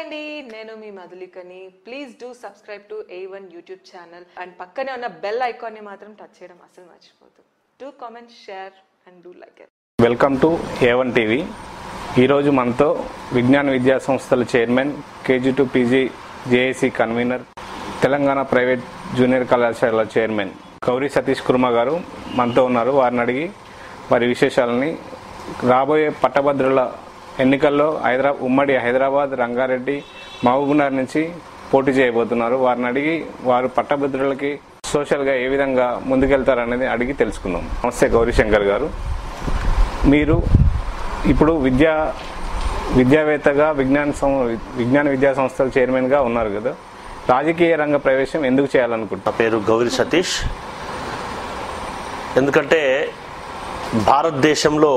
అండి నేను మీ మధులికని please do subscribe to A one YouTube channel and పక్కనే ఉన్న బెల్ ఐకాన్ని మాత్రం టచ్ చేయడం అసలు మర్చిపోదు do comment share and do like it welcome to A one TV ఈరోజు మనతో విజ్ఞాన విద్యా సంస్థల chairman KG to PG JAC convener Telangana private junior కళాశాల చైర్మన్ గౌరీ సతీష్ కుర్మ గారు మనతో ఉన్నారు వారిని అడిగి వారి విశేషాలని రాబోయే పట్టభద్రుల ఎన్నికల్లో హైదరా ఉమ్మడి హైదరాబాద్ రంగారెడ్డి మహబూబ్నగర్ నుంచి పోటీ చేయబోతున్నారు వారిని అడిగి వారు పట్టభద్రులకి సోషల్గా ఏ విధంగా ముందుకెళ్తారనేది అడిగి తెలుసుకుందాం నమస్తే గౌరీశంకర్ గారు మీరు ఇప్పుడు విద్యా విద్యావేత్తగా విజ్ఞాన సం విజ్ఞాన విద్యా సంస్థల చైర్మన్గా ఉన్నారు కదా రాజకీయ రంగ ప్రవేశం ఎందుకు చేయాలనుకుంటున్నారు నా పేరు గౌరీ సతీష్ ఎందుకంటే భారతదేశంలో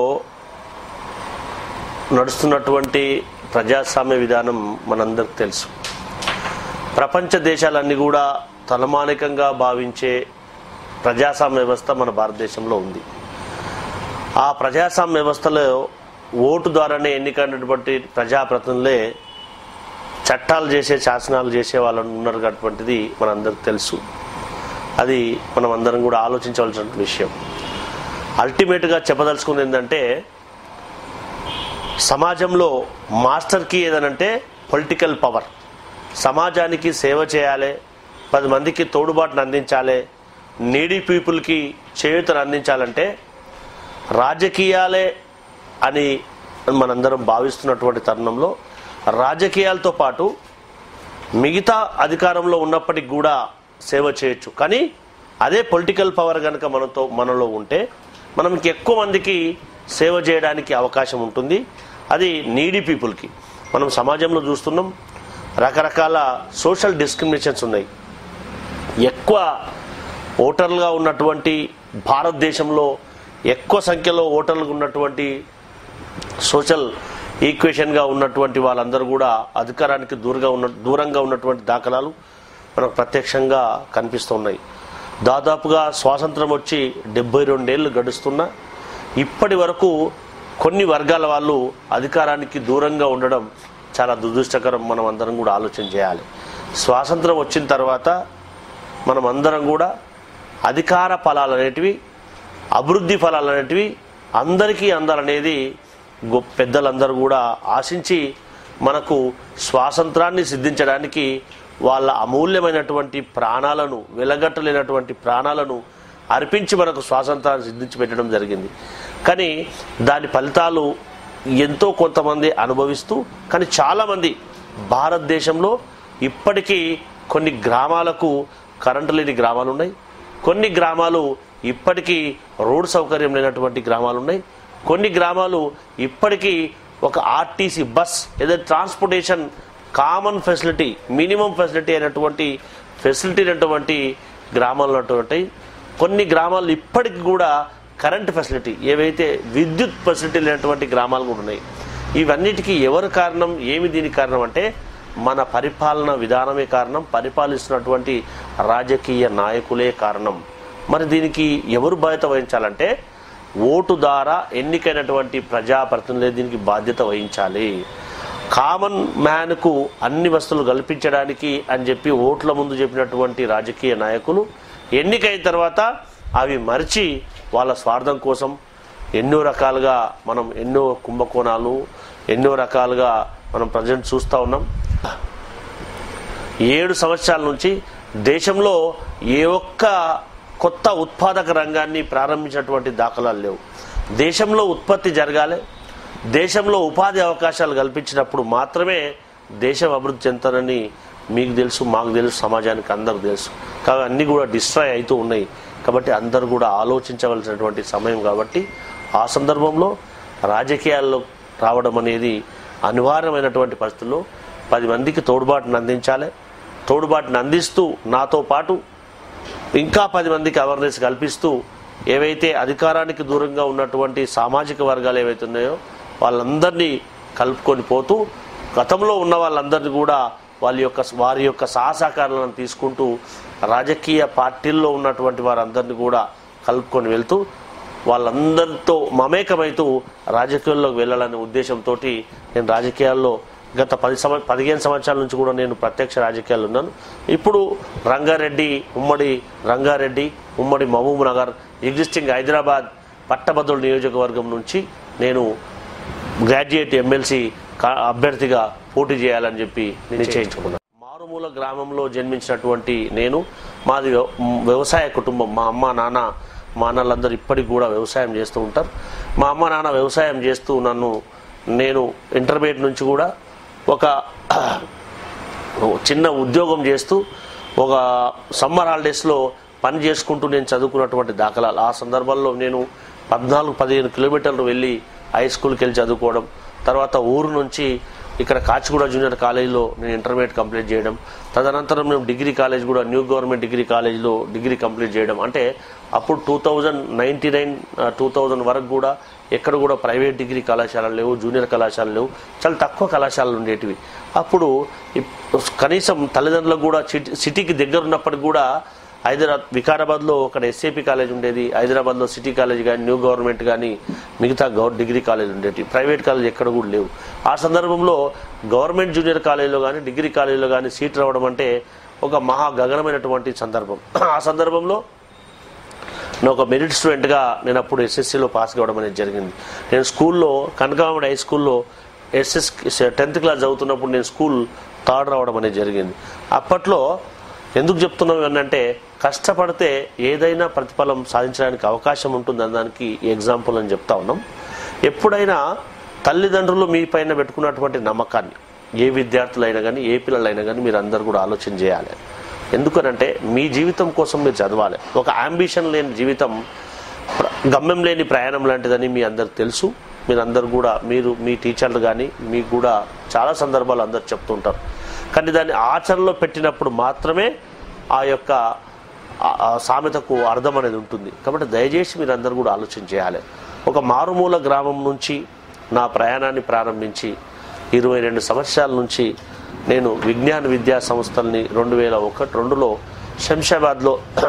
నడుస్తున్నటువంటి ప్రజాస్వామ్య విధానం మనందరికి తెలుసు ప్రపంచ దేశాలన్నీ కూడా తలమానికంగా భావించే ప్రజాస్వామ్య వ్యవస్థ మన భారతదేశంలో ఉంది ఆ ప్రజాస్వామ్య వ్యవస్థలో ఓటు ద్వారానే ఎన్నికైనటువంటి ప్రజాప్రతినిధులే చట్టాలు చేసే శాసనాలు చేసే వాళ్ళు ఉన్నారు కాబట్టిది మనందరికి తెలుసు అది మనం అందరం కూడా ఆలోచించవలసిన విషయం అల్టిమేట్గా చెప్పదలుచుకుంది ఏంటంటే సమాజంలో మాస్టర్ కీ ఏదనంటే పొలిటికల్ పవర్ సమాజానికి సేవ చేయాలి పది మందికి తోడుబాటును అందించాలి నీడీ పీపుల్కి చేయూతను అందించాలంటే రాజకీయాలే అని మనందరం భావిస్తున్నటువంటి తరుణంలో రాజకీయాలతో పాటు మిగతా అధికారంలో ఉన్నప్పటికి కూడా సేవ చేయొచ్చు కానీ అదే పొలిటికల్ పవర్ కనుక మనతో మనలో ఉంటే మనం ఎక్కువ మందికి సేవ చేయడానికి అవకాశం ఉంటుంది అది నీడీ పీపుల్కి మనం సమాజంలో చూస్తున్నాం రకరకాల సోషల్ డిస్క్రిమినేషన్స్ ఉన్నాయి ఎక్కువ ఓటర్లుగా ఉన్నటువంటి భారతదేశంలో ఎక్కువ సంఖ్యలో ఓటర్లుగా ఉన్నటువంటి సోషల్ ఈక్వేషన్గా ఉన్నటువంటి వాళ్ళందరూ కూడా అధికారానికి దూరంగా ఉన్న దూరంగా ఉన్నటువంటి దాఖలాలు మనకు ప్రత్యక్షంగా కనిపిస్తున్నాయి దాదాపుగా స్వాతంత్రం వచ్చి డెబ్బై రెండేళ్ళు గడుస్తున్నా ఇప్పటి వరకు కొన్ని వర్గాల వాళ్ళు అధికారానికి దూరంగా ఉండడం చాలా దురదృష్టకరం మనం అందరం కూడా ఆలోచన చేయాలి స్వాతంత్రం వచ్చిన తర్వాత మనం అందరం కూడా అధికార ఫలాలు అనేటివి అభివృద్ధి ఫలాలు అనేటివి అందరికీ అందాలనేది గొప్ప పెద్దలందరూ కూడా ఆశించి మనకు స్వాతంత్రాన్ని సిద్ధించడానికి వాళ్ళ అమూల్యమైనటువంటి ప్రాణాలను వెలగట్టలేనటువంటి ప్రాణాలను అర్పించి మనకు స్వాతంత్రాన్ని సిద్ధించి పెట్టడం జరిగింది కానీ దాని ఫలితాలు ఎంతో కొంతమంది అనుభవిస్తూ కానీ చాలామంది భారతదేశంలో ఇప్పటికీ కొన్ని గ్రామాలకు కరెంటు లేని గ్రామాలు ఉన్నాయి కొన్ని గ్రామాలు ఇప్పటికీ రోడ్ సౌకర్యం లేనటువంటి గ్రామాలు ఉన్నాయి కొన్ని గ్రామాలు ఇప్పటికీ ఒక ఆర్టీసీ బస్ ఏదైతే transportation common facility minimum facility అయినటువంటి ఫెసిలిటీ అయినటువంటి గ్రామాలు ఉన్నటువంటి కొన్ని గ్రామాలు ఇప్పటికి కూడా కరెంట్ ఫెసిలిటీ ఏవైతే విద్యుత్ ఫెసిలిటీ లేనటువంటి గ్రామాలు కూడా ఉన్నాయి ఇవన్నిటికీ ఎవరు కారణం ఏమి దీనికి కారణం అంటే మన పరిపాలన విధానమే కారణం పరిపాలిస్తున్నటువంటి రాజకీయ నాయకులే కారణం మరి దీనికి ఎవరు బాధ్యత వహించాలంటే ఓటు ద్వారా ఎన్నికైనటువంటి ప్రజాప్రతినిధులే దీనికి బాధ్యత వహించాలి కామన్ మ్యాన్కు అన్ని వస్తువులు కల్పించడానికి అని చెప్పి ఓట్ల ముందు చెప్పినటువంటి రాజకీయ నాయకులు ఎన్నికైన తర్వాత అవి మరిచి వాళ్ళ స్వార్థం కోసం ఎన్నో రకాలుగా మనం ఎన్నో కుంభకోణాలు ఎన్నో రకాలుగా మనం ప్రజెంట్ చూస్తూ ఉన్నాం ఏడు సంవత్సరాల నుంచి దేశంలో ఏ ఒక్క కొత్త ఉత్పాదక రంగాన్ని ప్రారంభించినటువంటి దాఖలాలు లేవు దేశంలో ఉత్పత్తి జరగాలి దేశంలో ఉపాధి అవకాశాలు కల్పించినప్పుడు మాత్రమే దేశం అభివృద్ధి చెందుతానని మీకు తెలుసు మాకు తెలుసు సమాజానికి అందరికి తెలుసు కాబట్టి అన్నీ కూడా డిస్ట్రాయ్ అవుతూ ఉన్నాయి కాబట్టి అందరూ కూడా ఆలోచించవలసినటువంటి సమయం కాబట్టి ఆ సందర్భంలో రాజకీయాల్లో రావడం అనేది అనివార్యమైనటువంటి పరిస్థితుల్లో పది మందికి తోడ్బాటును అందించాలి తోడ్బాటును అందిస్తూ నాతో పాటు ఇంకా పది మందికి అవేర్నెస్ కల్పిస్తూ ఏవైతే అధికారానికి దూరంగా ఉన్నటువంటి సామాజిక వర్గాలు ఏవైతే ఉన్నాయో వాళ్ళందరినీ కలుపుకొని పోతూ గతంలో ఉన్న వాళ్ళందరినీ కూడా వాళ్ళ యొక్క వారి యొక్క సహసహకారాలను తీసుకుంటూ రాజకీయ పార్టీల్లో ఉన్నటువంటి వారందరినీ కూడా కలుపుకొని వెళ్తూ వాళ్ళందరితో మమేకమైతూ రాజకీయాల్లోకి వెళ్ళాలనే ఉద్దేశంతో నేను రాజకీయాల్లో గత పది సంవ పదిహేను సంవత్సరాల నుంచి కూడా నేను ప్రత్యక్ష రాజకీయాలు ఉన్నాను ఇప్పుడు రంగారెడ్డి ఉమ్మడి రంగారెడ్డి ఉమ్మడి మహబూబ్ నగర్ ఎగ్జిస్టింగ్ హైదరాబాద్ పట్టభద్రుల నియోజకవర్గం నుంచి నేను గ్రాడ్యుయేట్ ఎమ్మెల్సీ కా- అభ్యర్థిగా పోటీ చేయాలని చెప్పి నిశ్చయించుకున్నాను మారుమూల గ్రామంలో జన్మించినటువంటి నేను మాది వ్య- వ్యవసాయ కుటుంబం మా అమ్మ నాన్న మా అన్నలందరూ ఇప్పటికి కూడా వ్యవసాయం చేస్తూ ఉంటారు మా అమ్మ నాన్న వ్యవసాయం చేస్తూ నన్ను నేను ఇంటర్మీడియట్ నుంచి కూడా ఒక చిన్న ఉద్యోగం చేస్తూ ఒక సమ్మర్ హాలిడేస్లో పని చేసుకుంటూ నేను చదువుకున్నటువంటి దాఖలాలు ఆ సందర్భంలో నేను పద్నాలుగు పదిహేను కిలోమీటర్లు వెళ్ళి హై స్కూల్కి వెళ్ళి చదువుకోవడం తర్వాత ఊరు నుంచి ఇక్కడ కాచిగూడ జూనియర్ కాలేజీలో నేను ఇంటర్మీడియట్ కంప్లీట్ చేయడం తదనంతరం నేను డిగ్రీ కాలేజ్ కూడా న్యూ గవర్నమెంట్ డిగ్రీ కాలేజ్లో డిగ్రీ కంప్లీట్ చేయడం అంటే అప్పుడు two thousand ninety nine two thousand వరకు కూడా ఎక్కడ కూడా ప్రైవేట్ డిగ్రీ కళాశాలలు లేవు జూనియర్ కళాశాలలు లేవు చాలా తక్కువ కళాశాలలు ఉండేటివి అప్పుడు ఇప్- కనీసం తల్లిదండ్రులకు కూడా సిటీ సిటీకి దగ్గర ఉన్నప్పటికి కూడా హైదరాబాద్ వికారాబాద్లో అక్కడ ఎస్ఏపి కాలేజ్ ఉండేది హైదరాబాద్లో సిటీ కాలేజ్ కానీ న్యూ గవర్నమెంట్ కానీ మిగతా గవర్ డిగ్రీ కాలేజ్ ఉండేవి ప్రైవేట్ కాలేజ్ ఎక్కడ కూడా లేవు ఆ సందర్భంలో గవర్నమెంట్ జూనియర్ కాలేజీలో కానీ డిగ్రీ కాలేజీలో కానీ సీట్ రావడం అంటే ఒక మహా గగనమైనటువంటి సందర్భం ఆ సందర్భంలో నేను ఒక మెరిట్ స్టూడెంట్గా నేను అప్పుడు ఎస్ఎస్సిలో పాస్ కావడం అనేది జరిగింది నేను స్కూల్లో కనకామడి హై స్కూల్లో ఎస్ఎస్ టెన్త్ క్లాస్ చదువుతున్నప్పుడు నేను స్కూల్ థర్డ్ రావడం అనేది జరిగింది అప్పట్లో ఎందుకు చెప్తున్నాం అంటే కష్టపడితే ఏదైనా ప్రతిఫలం సాధించడానికి అవకాశం ఉంటుంది దానికి ఎగ్జాంపుల్ అని చెప్తా ఉన్నాం ఎప్పుడైనా తల్లిదండ్రులు మీ పైన పెట్టుకున్నటువంటి నమ్మకాన్ని ఏ విద్యార్థులైనా కానీ ఏ పిల్లలైనా కానీ మీరు అందరు కూడా ఆలోచన చేయాలి ఎందుకనంటే మీ జీవితం కోసం మీరు చదవాలి ఒక అంబిషన్ లేని జీవితం ప్ర- గమ్యం లేని ప్రయాణం లాంటిదని మీ అందరికి తెలుసు మీరందరూ కూడా మీరు మీ టీచర్లు కానీ మీకు కూడా చాలా సందర్భాలు అందరు చెప్తుంటారు కానీ దాన్ని ఆచరణలో పెట్టినప్పుడు మాత్రమే ఆ యొక్క ఆ- ఆ సామెతకు అర్థం అనేది ఉంటుంది కాబట్టి దయచేసి మీరు అందరూ కూడా ఆలోచన చేయాలి ఒక మారుమూల గ్రామం నుంచి నా ప్రయాణాన్ని ప్రారంభించి ఇరవై రెండు సంవత్సరాల నుంచి నేను విజ్ఞాన విద్యా సంస్థల్ని రెండు వేల ఒకటి రెండులో శంషాబాద్లో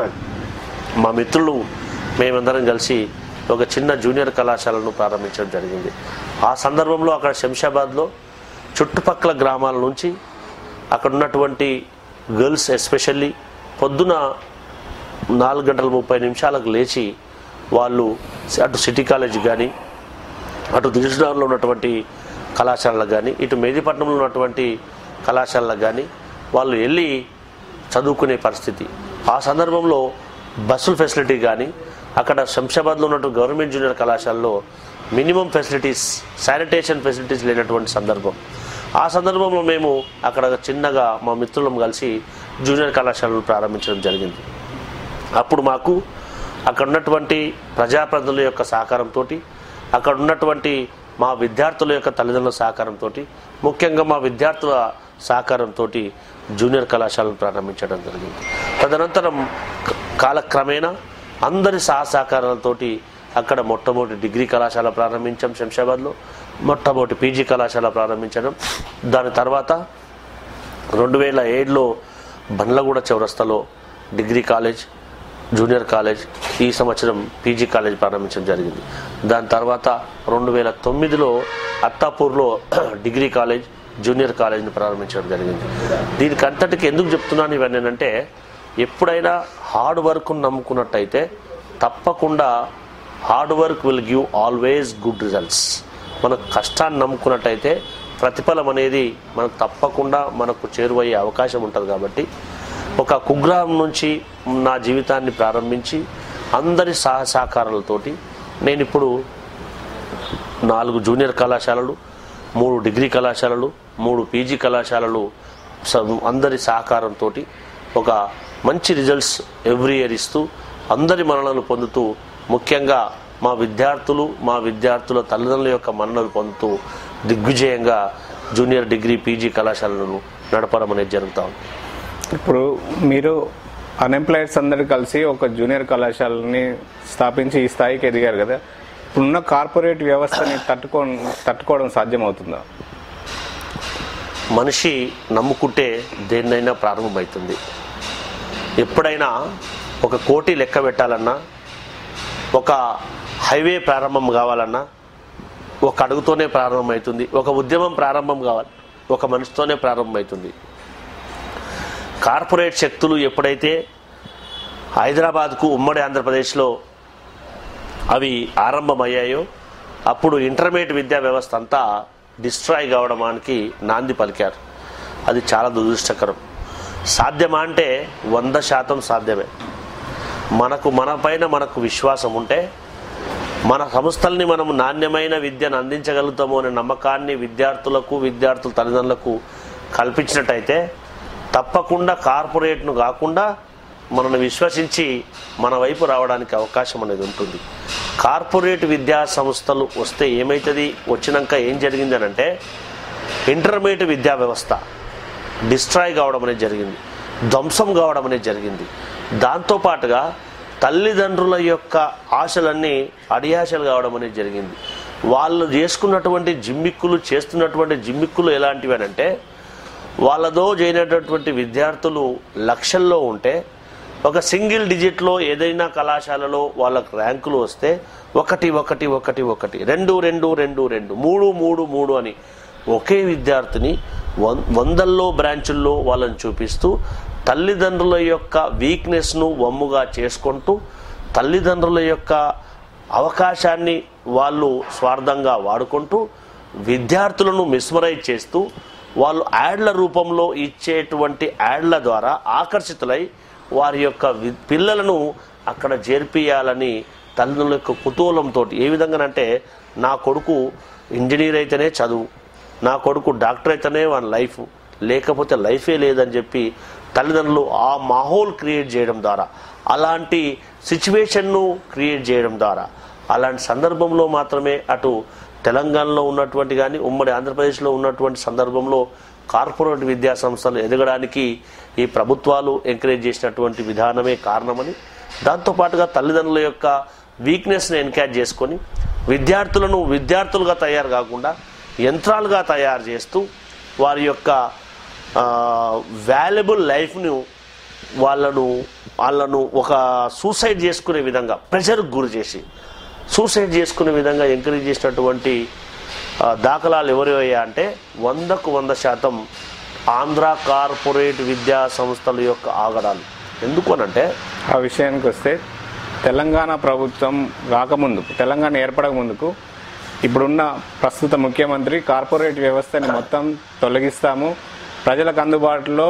మా మిత్రులు మేమందరం కలిసి ఒక చిన్న జూనియర్ కళాశాలను ప్రారంభించడం జరిగింది ఆ సందర్భంలో అక్కడ శంషాబాద్లో చుట్టుపక్కల గ్రామాల నుంచి అక్కడ ఉన్నటువంటి గర్ల్స్ ఎస్పెషల్లీ పొద్దున నాలుగు గంటల ముప్పై నిమిషాలకు లేచి వాళ్ళు అటు సిటీ కాలేజ్ కానీ అటు దిల్సునార్లో ఉన్నటువంటి కళాశాలకు కానీ ఇటు మెహదీపట్నంలో ఉన్నటువంటి కళాశాలకు కానీ వాళ్ళు వెళ్ళి చదువుకునే పరిస్థితి ఆ సందర్భంలో బస్సుల ఫెసిలిటీ కానీ అక్కడ శంషాబాద్లో ఉన్నటువంటి గవర్నమెంట్ జూనియర్ కళాశాలలో మినిమం ఫెసిలిటీస్ శానిటేషన్ ఫెసిలిటీస్ లేనటువంటి సందర్భం ఆ సందర్భంలో మేము అక్కడ చిన్నగా మా మిత్రులం కలిసి జూనియర్ కళాశాలను ప్రారంభించడం జరిగింది అప్పుడు మాకు అక్కడ ఉన్నటువంటి ప్రజాప్రతినిధుల యొక్క సహకారంతో అక్కడ ఉన్నటువంటి మా విద్యార్థుల యొక్క తల్లిదండ్రుల సహకారంతో ముఖ్యంగా మా విద్యార్థుల సహకారంతో జూనియర్ కళాశాలను ప్రారంభించడం జరిగింది తదనంతరం క- కాలక్రమేణా అందరి సహ సహకారాలతోటి అక్కడ మొట్టమొదటి డిగ్రీ కళాశాల ప్రారంభించాం శంషాబాద్లో మొట్టమొదటి పీజీ కళాశాల ప్రారంభించడం దాని తర్వాత రెండు వేల ఏడులో బండ్లగూడ చౌరస్తాలో డిగ్రీ కాలేజ్ జూనియర్ కాలేజ్ ఈ సంవత్సరం పీజీ కాలేజ్ ప్రారంభించడం జరిగింది దాని తర్వాత రెండు వేల తొమ్మిదిలో అత్తాపూర్లో డిగ్రీ కాలేజ్ జూనియర్ కాలేజ్ని ప్రారంభించడం జరిగింది దీనికి అంతటికి ఎందుకు చెప్తున్నాను ఇవన్నీ అంటే ఎప్పుడైనా హార్డ్ వర్క్ నమ్ముకున్నట్టయితే తప్పకుండా hard work will give always good results మన కష్టాన్ని నమ్ముకున్నట్టయితే ప్రతిఫలం అనేది మనకు తప్పకుండా మనకు చేరువయ్యే అవకాశం ఉంటుంది కాబట్టి ఒక కుగ్రామం నుంచి నా జీవితాన్ని ప్రారంభించి అందరి సహ సహకారాలతోటి నేను ఇప్పుడు నాలుగు జూనియర్ కళాశాలలు మూడు డిగ్రీ కళాశాలలు మూడు పీజీ కళాశాలలు స- అందరి సహకారంతో ఒక మంచి రిజల్ట్స్ ఎవ్రీ ఇయర్ ఇస్తూ అందరి మన్ననలు పొందుతూ ముఖ్యంగా మా విద్యార్థులు మా విద్యార్థుల తల్లిదండ్రుల యొక్క మన్ననలు పొందుతూ దిగ్విజయంగా జూనియర్ డిగ్రీ పీజీ కళాశాలను నడపడం అనేది జరుగుతూ ఉంది ఇప్పుడు మీరు అన్ఎంప్లాయిడ్స్ అందరు కలిసి ఒక జూనియర్ కళాశాలని స్థాపించి ఈ స్థాయికి ఎదిగారు కదా ఇప్పుడున్న కార్పొరేట్ వ్యవస్థని తట్టుకో తట్టుకోవడం సాధ్యమవుతుందా మనిషి నమ్ముకుంటే దేన్నైనా ప్రారంభమవుతుంది ఎప్పుడైనా ఒక కోటి లెక్క పెట్టాలన్నా ఒక హైవే ప్రారంభం కావాలన్నా ఒక అడుగుతోనే ప్రారంభమవుతుంది ఒక ఉద్యమం ప్రారంభం కావాలి ఒక మనిషితోనే ప్రారంభమవుతుంది కార్పొరేట్ శక్తులు ఎప్పుడైతే హైదరాబాద్కు ఉమ్మడి ఆంధ్రప్రదేశ్లో అవి ఆరంభమయ్యాయో అప్పుడు ఇంటర్మీడియట్ విద్యా వ్యవస్థ అంతా డిస్ట్రాయ్ కావడానికి నాంది పలికారు అది చాలా దురదృష్టకరం సాధ్యమా అంటే వంద శాతం సాధ్యమే మనకు మన పైన మనకు విశ్వాసం ఉంటే మన సంస్థల్ని మనం నాణ్యమైన విద్యను అందించగలుగుతాము అనే నమ్మకాన్ని విద్యార్థులకు విద్యార్థుల తల్లిదండ్రులకు కల్పించినట్టయితే తప్పకుండా కార్పొరేట్ను కాకుండా మనల్ని విశ్వసించి మన వైపు రావడానికి అవకాశం అనేది ఉంటుంది కార్పొరేట్ విద్యా సంస్థలు వస్తే ఏమవుతుంది వచ్చినాక ఏం జరిగింది అని అంటే ఇంటర్మీడియట్ విద్యా వ్యవస్థ డిస్ట్రాయ్ కావడం అనేది జరిగింది ధ్వంసం కావడం అనేది జరిగింది దాంతోపాటుగా తల్లిదండ్రుల యొక్క ఆశలన్నీ అడియాశలు కావడం అనేది జరిగింది వాళ్ళు చేసుకున్నటువంటి జిమ్మిక్కులు చేస్తున్నటువంటి జిమ్మిక్కులు ఎలాంటివి అని అంటే వాళ్ళదో చేయనటువంటి విద్యార్థులు లక్షల్లో ఉంటే ఒక సింగిల్ డిజిట్లో ఏదైనా కళాశాలలో వాళ్ళకు ర్యాంకులు వస్తే ఒకటి ఒకటి ఒకటి ఒకటి రెండు రెండు రెండు రెండు మూడు మూడు మూడు అని ఒకే విద్యార్థిని వం- వందల్లో బ్రాంచుల్లో వాళ్ళని చూపిస్తూ తల్లిదండ్రుల యొక్క వీక్నెస్ను వమ్ముగా చేసుకుంటూ తల్లిదండ్రుల యొక్క అవకాశాన్ని వాళ్ళు స్వార్థంగా వాడుకుంటూ విద్యార్థులను మిస్మరైజ్ చేస్తూ వాళ్ళు యాడ్ల రూపంలో ఇచ్చేటువంటి యాడ్ల ద్వారా ఆకర్షితులై వారి యొక్క వి- పిల్లలను అక్కడ చేర్పియాలని తల్లిదండ్రుల యొక్క కుతూహలంతో ఏ విధంగానంటే నా కొడుకు ఇంజనీర్ అయితేనే చదువు నా కొడుకు డాక్టర్ అయితేనే వాని లైఫ్ లేకపోతే లైఫే లేదని చెప్పి తల్లిదండ్రులు ఆ మాహోల్ క్రియేట్ చేయడం ద్వారా అలాంటి సిచ్యువేషన్ను క్రియేట్ చేయడం ద్వారా అలాంటి సందర్భంలో మాత్రమే అటు తెలంగాణలో ఉన్నటువంటి కానీ ఉమ్మడి ఆంధ్రప్రదేశ్లో ఉన్నటువంటి సందర్భంలో కార్పొరేట్ విద్యా సంస్థలు ఎదగడానికి ఈ ప్రభుత్వాలు ఎంకరేజ్ చేసినటువంటి విధానమే కారణమని దాంతోపాటుగా తల్లిదండ్రుల యొక్క వీక్నెస్ని ఎన్కరేజ్ చేసుకొని విద్యార్థులను విద్యార్థులుగా తయారు కాకుండా యంత్రాలుగా తయారు చేస్తూ వారి యొక్క వాల్యుబుల్ లైఫ్ను వాళ్ళను వాళ్ళను ఒక సూసైడ్ చేసుకునే విధంగా ప్రెషర్కి గురి చేసి సూసైడ్ చేసుకునే విధంగా ఎంకరేజ్ చేసినటువంటి ఆ, దాఖలాలు ఎవరయ్యా అంటే వందకు వంద శాతం ఆంధ్ర కార్పొరేట్ విద్యా సంస్థల యొక్క ఆగడాలు ఎందుకు అనంటే ఆ విషయానికి వస్తే తెలంగాణ ప్రభుత్వం రాకముందు తెలంగాణ ఏర్పడక ముందుకు ఇప్పుడున్న ప్రస్తుత ముఖ్యమంత్రి కార్పొరేట్ వ్యవస్థని మొత్తం తొలగిస్తాము ప్రజలకు అందుబాటులో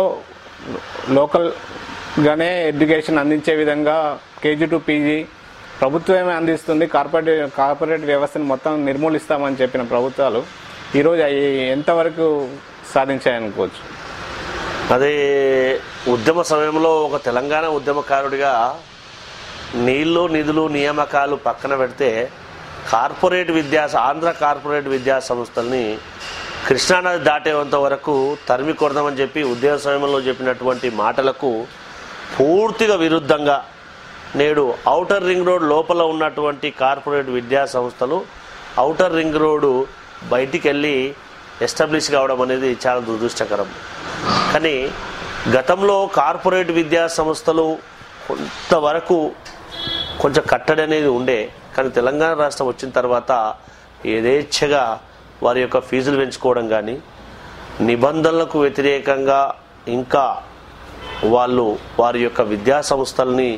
లోకల్గానే ఎడ్యుకేషన్ అందించే విధంగా కేజీ టు పీజీ ప్రభుత్వమే అందిస్తుంది కార్పొరేట్ కార్పొరేట్ వ్యవస్థను మొత్తం నిర్మూలిస్తామని చెప్పిన ప్రభుత్వాలు ఈరోజు అవి ఎంతవరకు సాధించాయనుకోవచ్చు అదే ఉద్యమ సమయంలో ఒక తెలంగాణ ఉద్యమకారుడిగా నీళ్లు నిధులు నియామకాలు పక్కన పెడితే కార్పొరేట్ విద్యా ఆంధ్ర కార్పొరేట్ విద్యా సంస్థల్ని కృష్ణానది దాటేంత వరకు తరిమి కొడదామని చెప్పి ఉద్యమ సమయంలో చెప్పినటువంటి మాటలకు పూర్తిగా విరుద్ధంగా నేడు ఔటర్ రింగ్ రోడ్ లోపల ఉన్నటువంటి కార్పొరేట్ విద్యా సంస్థలు ఔటర్ రింగ్ రోడ్డు బయటికి వెళ్ళి ఎస్టాబ్లిష్ కావడం అనేది చాలా దురదృష్టకరం కానీ గతంలో కార్పొరేట్ విద్యా సంస్థలు కొంతవరకు కొంచెం కట్టడి అనేది ఉండే కానీ తెలంగాణ రాష్ట్రం వచ్చిన తర్వాత యథేచ్ఛగా వారి యొక్క ఫీజులు పెంచుకోవడం కానీ నిబంధనలకు వ్యతిరేకంగా ఇంకా వాళ్ళు వారి యొక్క విద్యా సంస్థల్ని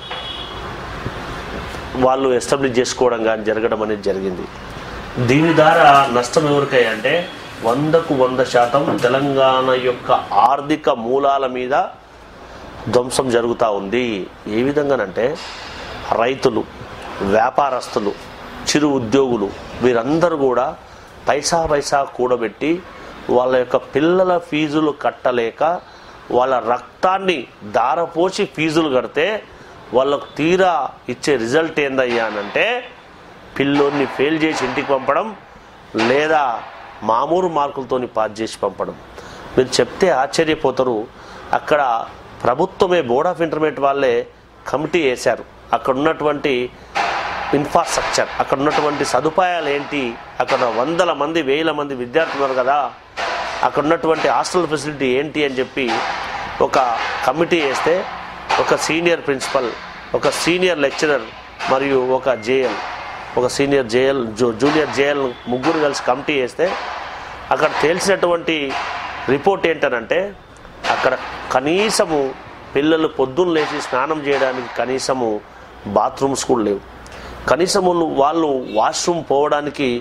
వాళ్ళు ఎస్టాబ్లిష్ చేసుకోవడం కానీ జరగడం అనేది జరిగింది దీని ద్వారా నష్టం ఎవరికై అంటే వందకు వంద శాతం తెలంగాణ యొక్క ఆర్థిక మూలాల మీద ధ్వంసం జరుగుతూ ఉంది ఏ విధంగానంటే రైతులు వ్యాపారస్తులు చిరు ఉద్యోగులు వీరందరూ కూడా పైసా పైసా కూడబెట్టి వాళ్ళ యొక్క పిల్లల ఫీజులు కట్టలేక వాళ్ళ రక్తాన్ని దారపోసి ఫీజులు కడితే వాళ్ళకు తీరా ఇచ్చే రిజల్ట్ ఏందయ్యా అనంటే పిల్లోన్ని ఫెయిల్ చేసి ఇంటికి పంపడం లేదా మామూలు మార్కులతోని పాస్ చేసి పంపడం మీరు చెప్తే ఆశ్చర్యపోతారు అక్కడ ప్రభుత్వమే బోర్డ్ ఆఫ్ ఇంటర్మీడియట్ వాళ్ళే కమిటీ వేశారు అక్కడ ఉన్నటువంటి ఇన్ఫ్రాస్ట్రక్చర్ అక్కడ ఉన్నటువంటి సదుపాయాలు ఏంటి అక్కడ వందల మంది వేల మంది విద్యార్థులు ఉన్నారు కదా అక్కడ ఉన్నటువంటి హాస్టల్ ఫెసిలిటీ ఏంటి అని చెప్పి ఒక కమిటీ వేస్తే ఒక సీనియర్ ప్రిన్సిపల్ ఒక సీనియర్ లెక్చరర్ మరియు ఒక జేఎల్ ఒక సీనియర్ జేఎల్ జూ జూనియర్ జేఎల్ ముగ్గురు కలిసి కమిటీ వేస్తే అక్కడ తేల్చినటువంటి రిపోర్ట్ ఏంటనంటే అక్కడ కనీసము పిల్లలు పొద్దున్న లేచి స్నానం చేయడానికి కనీసము బాత్రూమ్స్ కూడా లేవు కనీసము వాళ్ళు వాష్రూమ్ పోవడానికి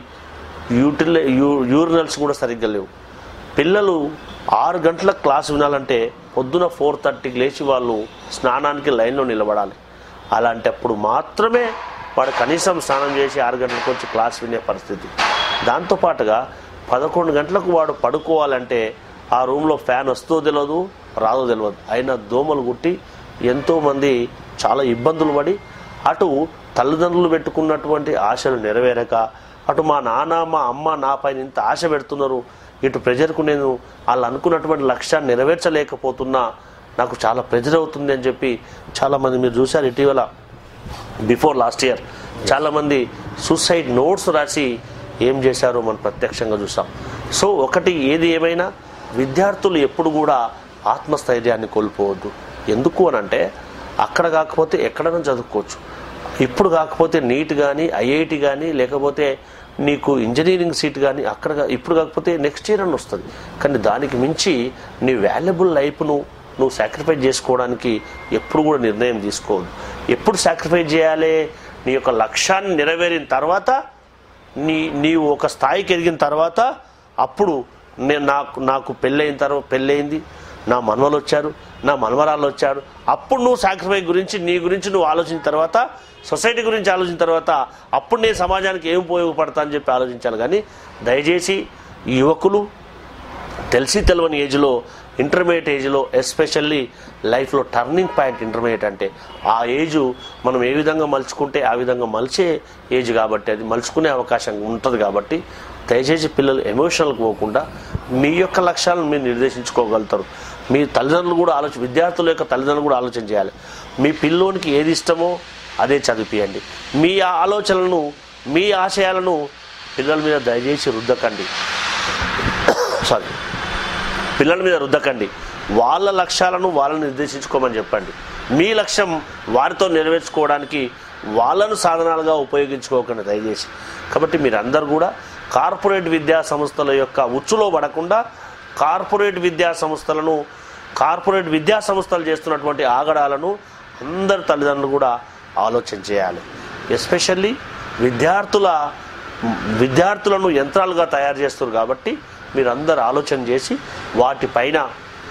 యూటిల్ యూ యూరినల్స్ కూడా సరిగ్గా లేవు పిల్లలు ఆరు గంటల క్లాస్ వినాలంటే పొద్దున ఫోర్ థర్టీకి లేచి వాళ్ళు స్నానానికి లైన్లో నిలబడాలి అలాంటప్పుడు మాత్రమే వాడు కనీసం స్నానం చేసి ఆరు గంటలకు వచ్చి క్లాస్ వినే పరిస్థితి దాంతోపాటుగా పదకొండు గంటలకు వాడు పడుకోవాలంటే ఆ రూమ్లో ఫ్యాన్ వస్తుందో తెలియదు రాదో తెలియదు అయినా దోమలు కుట్టి ఎంతోమంది చాలా ఇబ్బందులు పడి అటు తల్లిదండ్రులు పెట్టుకున్నటువంటి ఆశలు నెరవేరక అటు మా నాన్న మా అమ్మ నా పైన ఇంత ఆశ పెడుతున్నారు ఇటు ప్రెజర్కు నేను వాళ్ళు అనుకున్నటువంటి లక్ష్యాన్ని నెరవేర్చలేకపోతున్నా నాకు చాలా ప్రెజర్ అవుతుంది అని చెప్పి చాలామంది మీరు చూశారు ఇటీవల బిఫోర్ లాస్ట్ ఇయర్ చాలామంది సూసైడ్ నోట్స్ రాసి ఏం చేశారో మనం ప్రత్యక్షంగా చూసాం సో ఒకటి ఏది ఏమైనా విద్యార్థులు ఎప్పుడు కూడా ఆత్మస్థైర్యాన్ని కోల్పోవద్దు ఎందుకు అని అంటే అక్కడ కాకపోతే ఎక్కడైనా చదువుకోవచ్చు ఇప్పుడు కాకపోతే నీట్ కానీ ఐఐటి కానీ లేకపోతే నీకు ఇంజనీరింగ్ సీట్ కానీ అక్కడ కా- ఇప్పుడు కాకపోతే నెక్స్ట్ ఇయర్ అని వస్తుంది కానీ దానికి మించి నీ వాల్యుబుల్ లైఫ్ను నువ్వు సాక్రిఫైస్ చేసుకోవడానికి ఎప్పుడు కూడా నిర్ణయం తీసుకోవద్దు ఎప్పుడు సాక్రిఫైస్ చేయాలి నీ యొక్క లక్ష్యాన్ని నెరవేరిన తర్వాత నీ నీవు ఒక స్థాయికి ఎదిగిన తర్వాత అప్పుడు నేను నాకు నాకు పెళ్ళైన తర్వాత పెళ్ళయింది నా మనవలు వచ్చారు నా మనవరాళ్ళు వచ్చారు అప్పుడు నువ్వు సాక్రిఫైస్ గురించి నీ గురించి నువ్వు ఆలోచించిన తర్వాత సొసైటీ గురించి ఆలోచించిన తర్వాత అప్పుడు నేను సమాజానికి ఏం ఉపయోగపడతా అని చెప్పి ఆలోచించాలి కానీ దయచేసి ఈ యువకులు తెలిసి తెలియని ఏజ్లో ఇంటర్మీడియట్ ఏజ్లో ఎస్పెషల్లీ లైఫ్లో టర్నింగ్ పాయింట్ ఇంటర్మీడియట్ అంటే ఆ ఏజ్ మనం ఏ విధంగా మలుచుకుంటే ఆ విధంగా మలిచే ఏజ్ కాబట్టి అది మలుచుకునే అవకాశం ఉంటుంది కాబట్టి దయచేసి పిల్లలు ఎమోషనల్కి పోకుండా మీ యొక్క లక్ష్యాలను మీరు నిర్దేశించుకోగలుగుతారు మీ తల్లిదండ్రులు కూడా ఆలోచన విద్యార్థుల యొక్క తల్లిదండ్రులు కూడా ఆలోచన చేయాలి మీ పిల్లోనికి ఏది ఇష్టమో అదే చదివిపియండి మీ ఆలోచనలను మీ ఆశయాలను పిల్లల మీద దయచేసి రుద్దకండి సారీ పిల్లల మీద రుద్దకండి వాళ్ళ లక్ష్యాలను వాళ్ళని నిర్దేశించుకోమని చెప్పండి మీ లక్ష్యం వారితో నెరవేర్చుకోవడానికి వాళ్ళను సాధనాలుగా ఉపయోగించుకోకండి దయచేసి కాబట్టి మీరందరూ కూడా కార్పొరేట్ విద్యా సంస్థల యొక్క ఉచ్చులో పడకుండా కార్పొరేట్ విద్యా సంస్థలను కార్పొరేట్ విద్యా సంస్థలు చేస్తున్నటువంటి ఆగడాలను అందరు తల్లిదండ్రులు కూడా ఆలోచన చేయాలి ఎస్పెషల్లీ విద్యార్థుల విద్యార్థులను యంత్రాలుగా తయారు చేస్తారు కాబట్టి మీరందరూ ఆలోచన చేసి వాటిపైన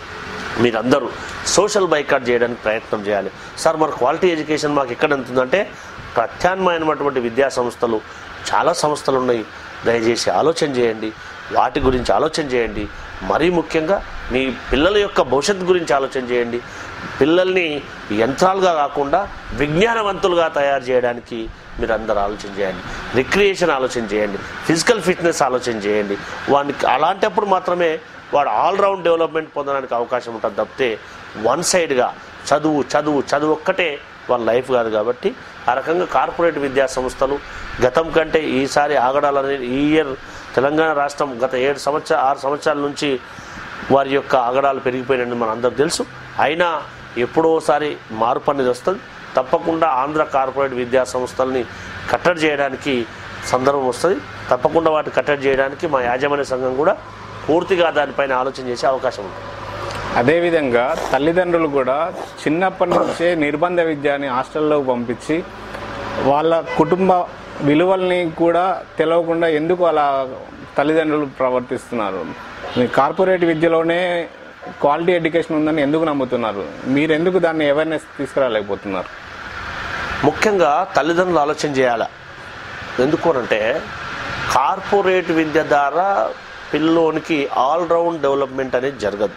మీరందరూ సోషల్ బైకాట్ చేయడానికి ప్రయత్నం చేయాలి సార్ మరి క్వాలిటీ ఎడ్యుకేషన్ మాకు ఎక్కడ అందుతుందంటే ప్రత్యామ్నాయమైనటువంటి విద్యా సంస్థలు చాలా సంస్థలు ఉన్నాయి దయచేసి ఆలోచన చేయండి వాటి గురించి ఆలోచన చేయండి మరీ ముఖ్యంగా మీ పిల్లల యొక్క భవిష్యత్తు గురించి ఆలోచన చేయండి పిల్లల్ని యంత్రాలుగా కాకుండా విజ్ఞానవంతులుగా తయారు చేయడానికి మీరు అందరు ఆలోచన చేయండి రిక్రియేషన్ ఆలోచన చేయండి ఫిజికల్ ఫిట్నెస్ ఆలోచన చేయండి వానికి అలాంటప్పుడు మాత్రమే వాడు ఆల్రౌండ్ డెవలప్మెంట్ పొందడానికి అవకాశం ఉంటుంది తప్పితే వన్ సైడ్గా చదువు చదువు చదువు ఒక్కటే వాళ్ళ లైఫ్ కాదు కాబట్టి ఆ రకంగా కార్పొరేట్ విద్యా సంస్థలు గతం కంటే ఈసారి ఆగడాలని ఈ ఇయర్ తెలంగాణ రాష్ట్రం గత ఏడు సంవత్సర ఆరు సంవత్సరాల నుంచి వారి యొక్క ఆగడాలు పెరిగిపోయినని మన అందరికి తెలుసు అయినా ఎప్పుడోసారి మార్పు అనేది వస్తుంది తప్పకుండా ఆంధ్ర కార్పొరేట్ విద్యా సంస్థల్ని కట్టడి చేయడానికి సందర్భం వస్తుంది తప్పకుండా వాటిని కట్టడి చేయడానికి మా యాజమాన్య సంఘం కూడా పూర్తిగా దానిపైన ఆలోచన చేసే అవకాశం ఉంది అదేవిధంగా తల్లిదండ్రులు కూడా చిన్నప్పటి నుంచే నిర్బంధ విద్యని హాస్టల్లోకి పంపించి వాళ్ళ కుటుంబ విలువల్ని కూడా తెలవకుండా ఎందుకు అలా తల్లిదండ్రులు ప్రవర్తిస్తున్నారు మీ కార్పొరేట్ విద్యలోనే క్వాలిటీ ఎడ్యుకేషన్ ఉందని ఎందుకు నమ్ముతున్నారు మీరు ఎందుకు దాన్ని అవేర్నెస్ తీసుకురాలేకపోతున్నారు ముఖ్యంగా తల్లిదండ్రులు ఆలోచన చేయాలి ఎందుకు అంటే కార్పొరేట్ విద్య ద్వారా పిల్లోనికి ఆల్రౌండ్ డెవలప్మెంట్ అనేది జరగదు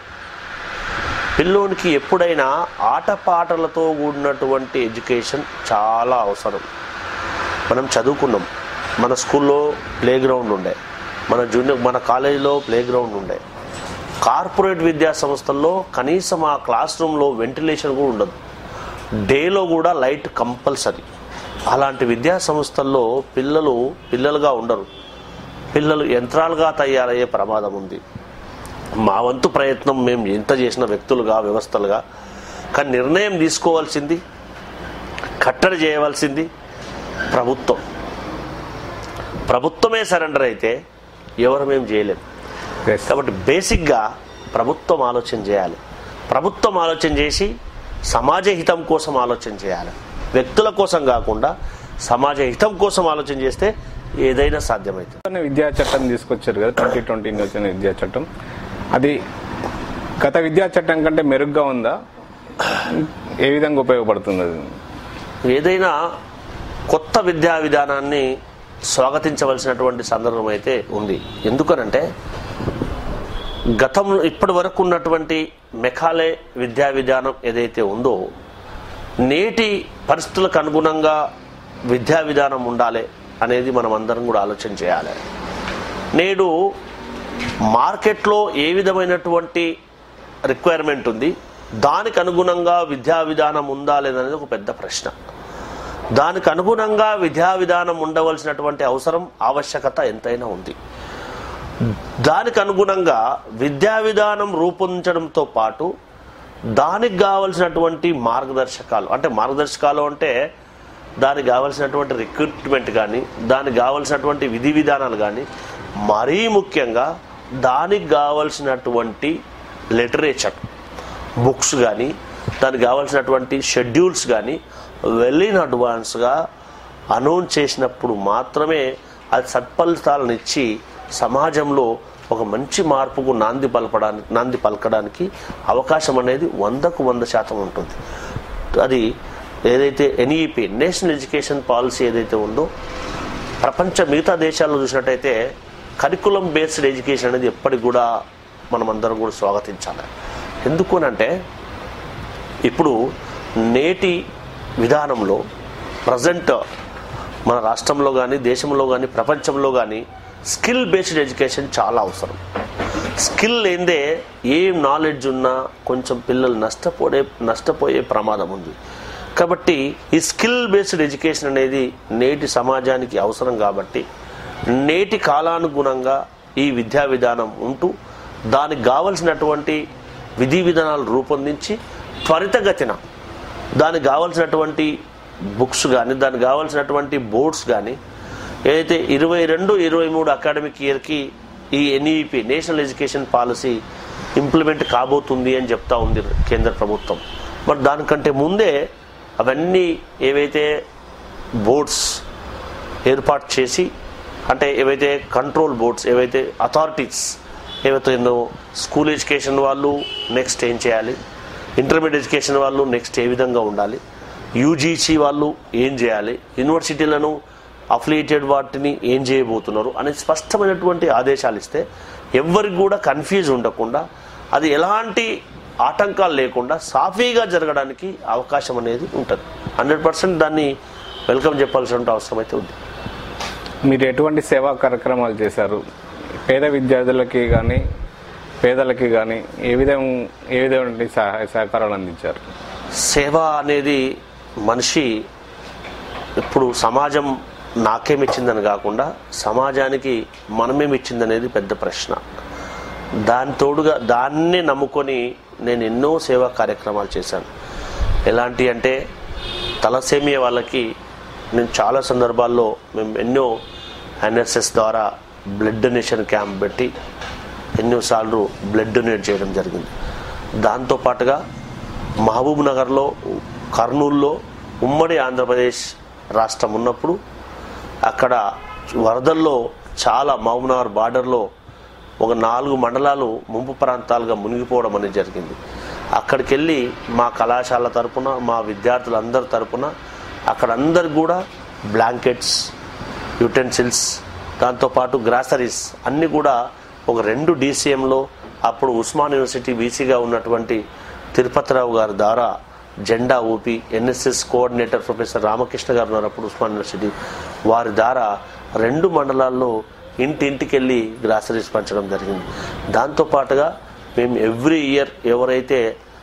పిల్లోనికి ఎప్పుడైనా ఆటపాటలతో కూడినటువంటి ఎడ్యుకేషన్ చాలా అవసరం మనం చదువుకున్నాం మన స్కూల్లో ప్లే గ్రౌండ్ ఉండే మన జూనియర్ మన కాలేజీలో ప్లే గ్రౌండ్ ఉండే కార్పొరేట్ విద్యా సంస్థల్లో కనీసం ఆ క్లాస్ రూమ్లో వెంటిలేషన్ కూడా ఉండదు డేలో కూడా లైట్ కంపల్సరీ అలాంటి విద్యా సంస్థల్లో పిల్లలు పిల్లలుగా ఉండరు పిల్లలు యంత్రాలుగా తయారయ్యే ప్రమాదం ఉంది మా వంతు ప్రయత్నం మేము ఎంత చేసిన వ్యక్తులుగా వ్యవస్థలుగా కానీ నిర్ణయం తీసుకోవాల్సింది కట్టడి చేయవలసింది ప్రభుత్వం ప్రభుత్వమే సరెండర్ అయితే ఎవరు మేము చేయలేం Yes. కాబట్టి బేసిక్గా ప్రభుత్వం ఆలోచన చేయాలి ప్రభుత్వం ఆలోచన చేసి సమాజ హితం కోసం ఆలోచన చేయాలి వ్యక్తుల కోసం కాకుండా సమాజ హితం కోసం ఆలోచన చేస్తే ఏదైనా సాధ్యమవుతుంది నూతన విద్యా చట్టం తీసుకొచ్చారు కదా ట్వంటీ ట్వంటీ వచ్చిన విద్యా చట్టం అది గత విద్యా చట్టం కంటే మెరుగ్గా ఉందా ఏ విధంగా ఉపయోగపడుతుంది అది ఏదైనా కొత్త విద్యా విధానాన్ని స్వాగతించవలసినటువంటి సందర్భం అయితే ఉంది ఎందుకనంటే గతంలో ఇప్పటి వరకు ఉన్నటువంటి మెకాలే విద్యా విధానం ఏదైతే ఉందో నేటి పరిస్థితులకు అనుగుణంగా విద్యా విధానం ఉండాలి అనేది మనం అందరం కూడా ఆలోచన చేయాలి నేడు మార్కెట్లో ఏ విధమైనటువంటి రిక్వైర్మెంట్ ఉంది దానికి అనుగుణంగా విద్యా విధానం ఉందా లేదనేది ఒక పెద్ద ప్రశ్న దానికి అనుగుణంగా విద్యా విధానం ఉండవలసినటువంటి అవసరం ఆవశ్యకత ఎంతైనా ఉంది దానికి అనుగుణంగా విద్యా విధానం రూపొందించడంతో పాటు దానికి కావలసినటువంటి మార్గదర్శకాలు అంటే మార్గదర్శకాలు అంటే దానికి కావలసినటువంటి రిక్రూట్మెంట్ కానీ దానికి కావలసినటువంటి విధి విధానాలు కానీ మరీ ముఖ్యంగా దానికి కావలసినటువంటి లిటరేచర్ బుక్స్ కానీ దానికి కావాల్సినటువంటి షెడ్యూల్స్ కానీ వెల్ ఇన్ అడ్వాన్స్గా అనౌన్స్ చేసినప్పుడు మాత్రమే అది సత్ఫలితాలను ఇచ్చి సమాజంలో ఒక మంచి మార్పుకు నాంది పలపడానికి నాంది పలకడానికి అవకాశం అనేది వందకు వంద శాతం ఉంటుంది అది ఏదైతే ఎన్ఈపి నేషనల్ ఎడ్యుకేషన్ పాలసీ ఏదైతే ఉందో ప్రపంచ మిగతా దేశాల్లో చూసినట్టయితే కరికులం బేస్డ్ ఎడ్యుకేషన్ అనేది ఎప్పటికి కూడా మనం అందరం కూడా స్వాగతించాలి ఎందుకు అంటే ఇప్పుడు నేటి విధానంలో ప్రజెంట్ మన రాష్ట్రంలో కానీ దేశంలో కానీ ప్రపంచంలో కానీ స్కిల్ బేస్డ్ ఎడ్యుకేషన్ చాలా అవసరం స్కిల్ లేదే ఏం నాలెడ్జ్ ఉన్నా కొంచెం పిల్లలు నష్టపోయే నష్టపోయే ప్రమాదం ఉంది కాబట్టి ఈ స్కిల్ బేస్డ్ ఎడ్యుకేషన్ అనేది నేటి సమాజానికి అవసరం కాబట్టి నేటి కాలానుగుణంగా ఈ విద్యా విధానం ఉంటూ దానికి కావలసినటువంటి విధి విధానాలు రూపొందించి త్వరితగతిన దానికి కావలసినటువంటి బుక్స్ కానీ దానికి కావలసినటువంటి బోర్డ్స్ కానీ ఏదైతే ఇరవై రెండు ఇరవై మూడు అకాడమిక్ ఇయర్కి ఈ NEP national education policy implement కాబోతుంది అని చెప్తా ఉంది కేంద్ర ప్రభుత్వం మరి దానికంటే ముందే అవన్నీ ఏవైతే బోర్డ్స్ ఏర్పాటు చేసి అంటే ఏవైతే కంట్రోల్ బోర్డ్స్ ఏవైతే అథారిటీస్ ఏవైతే ఎన్నో స్కూల్ ఎడ్యుకేషన్ వాళ్ళు నెక్స్ట్ ఏం చేయాలి ఇంటర్మీడియట్ ఎడ్యుకేషన్ వాళ్ళు నెక్స్ట్ ఏ విధంగా ఉండాలి యూజీసీ వాళ్ళు ఏం చేయాలి యూనివర్సిటీలను అఫిలియేటెడ్ వాటిని ఏం చేయబోతున్నారు అనే స్పష్టమైనటువంటి ఆదేశాలు ఇస్తే ఎవరికి కూడా కన్ఫ్యూజ్ ఉండకుండా అది ఎలాంటి ఆటంకాలు లేకుండా సాఫీగా జరగడానికి అవకాశం అనేది ఉంటుంది హండ్రెడ్ పర్సెంట్ దాన్ని వెల్కమ్ చెప్పాల్సిన అవసరం అయితే ఉంది మీరు ఎటువంటి సేవా కార్యక్రమాలు చేశారు పేద విద్యార్థులకి కానీ పేదలకి కానీ ఏ విధం ఏ విధమైన సహాయ సహకారాలు అందించారు సేవ అనేది మనిషి ఇప్పుడు సమాజం నాకేమిచ్చిందని కాకుండా సమాజానికి మనమేమిచ్చిందనేది పెద్ద ప్రశ్న దాని తోడుగా దాన్నే నమ్ముకొని నేను ఎన్నో సేవా కార్యక్రమాలు చేశాను ఎలాంటి అంటే తలసేమియా వాళ్ళకి నేను చాలా సందర్భాల్లో మేము ఎన్నో ఎన్ఎస్ఎస్ ద్వారా బ్లడ్ డొనేషన్ క్యాంప్ పెట్టి ఎన్నోసార్లు బ్లడ్ డొనేట్ చేయడం జరిగింది దాంతోపాటుగా మహబూబ్ నగర్లో కర్నూలులో ఉమ్మడి ఆంధ్రప్రదేశ్ రాష్ట్రం ఉన్నప్పుడు అక్కడ వరదల్లో చాలా మహబూబ్ నగర్ బార్డర్లో ఒక నాలుగు మండలాలు ముంపు ప్రాంతాలుగా మునిగిపోవడం అనేది జరిగింది అక్కడికి వెళ్ళి మా కళాశాల తరపున మా విద్యార్థులందరి తరపున అక్కడ అందరికి కూడా బ్లాంకెట్స్ యుటెన్సిల్స్ దాంతోపాటు గ్రాసరీస్ అన్నీ కూడా ఒక రెండు డీసీఎంలో అప్పుడు ఉస్మాన్ యూనివర్సిటీ వీసీగా ఉన్నటువంటి తిరుపతిరావు గారి ద్వారా జెండా ఊపి ఎన్ఎస్ఎస్ కోఆర్డినేటర్ ప్రొఫెసర్ రామకృష్ణ గారు ఉన్నారు అప్పుడు ఉస్మాన్ యూనివర్సిటీ వారి ద్వారా రెండు మండలాల్లో ఇంటింటికి వెళ్ళి గ్రాసరీస్ పంచడం జరిగింది దాంతోపాటుగా మేము ఎవ్రీ ఇయర్ ఎవరైతే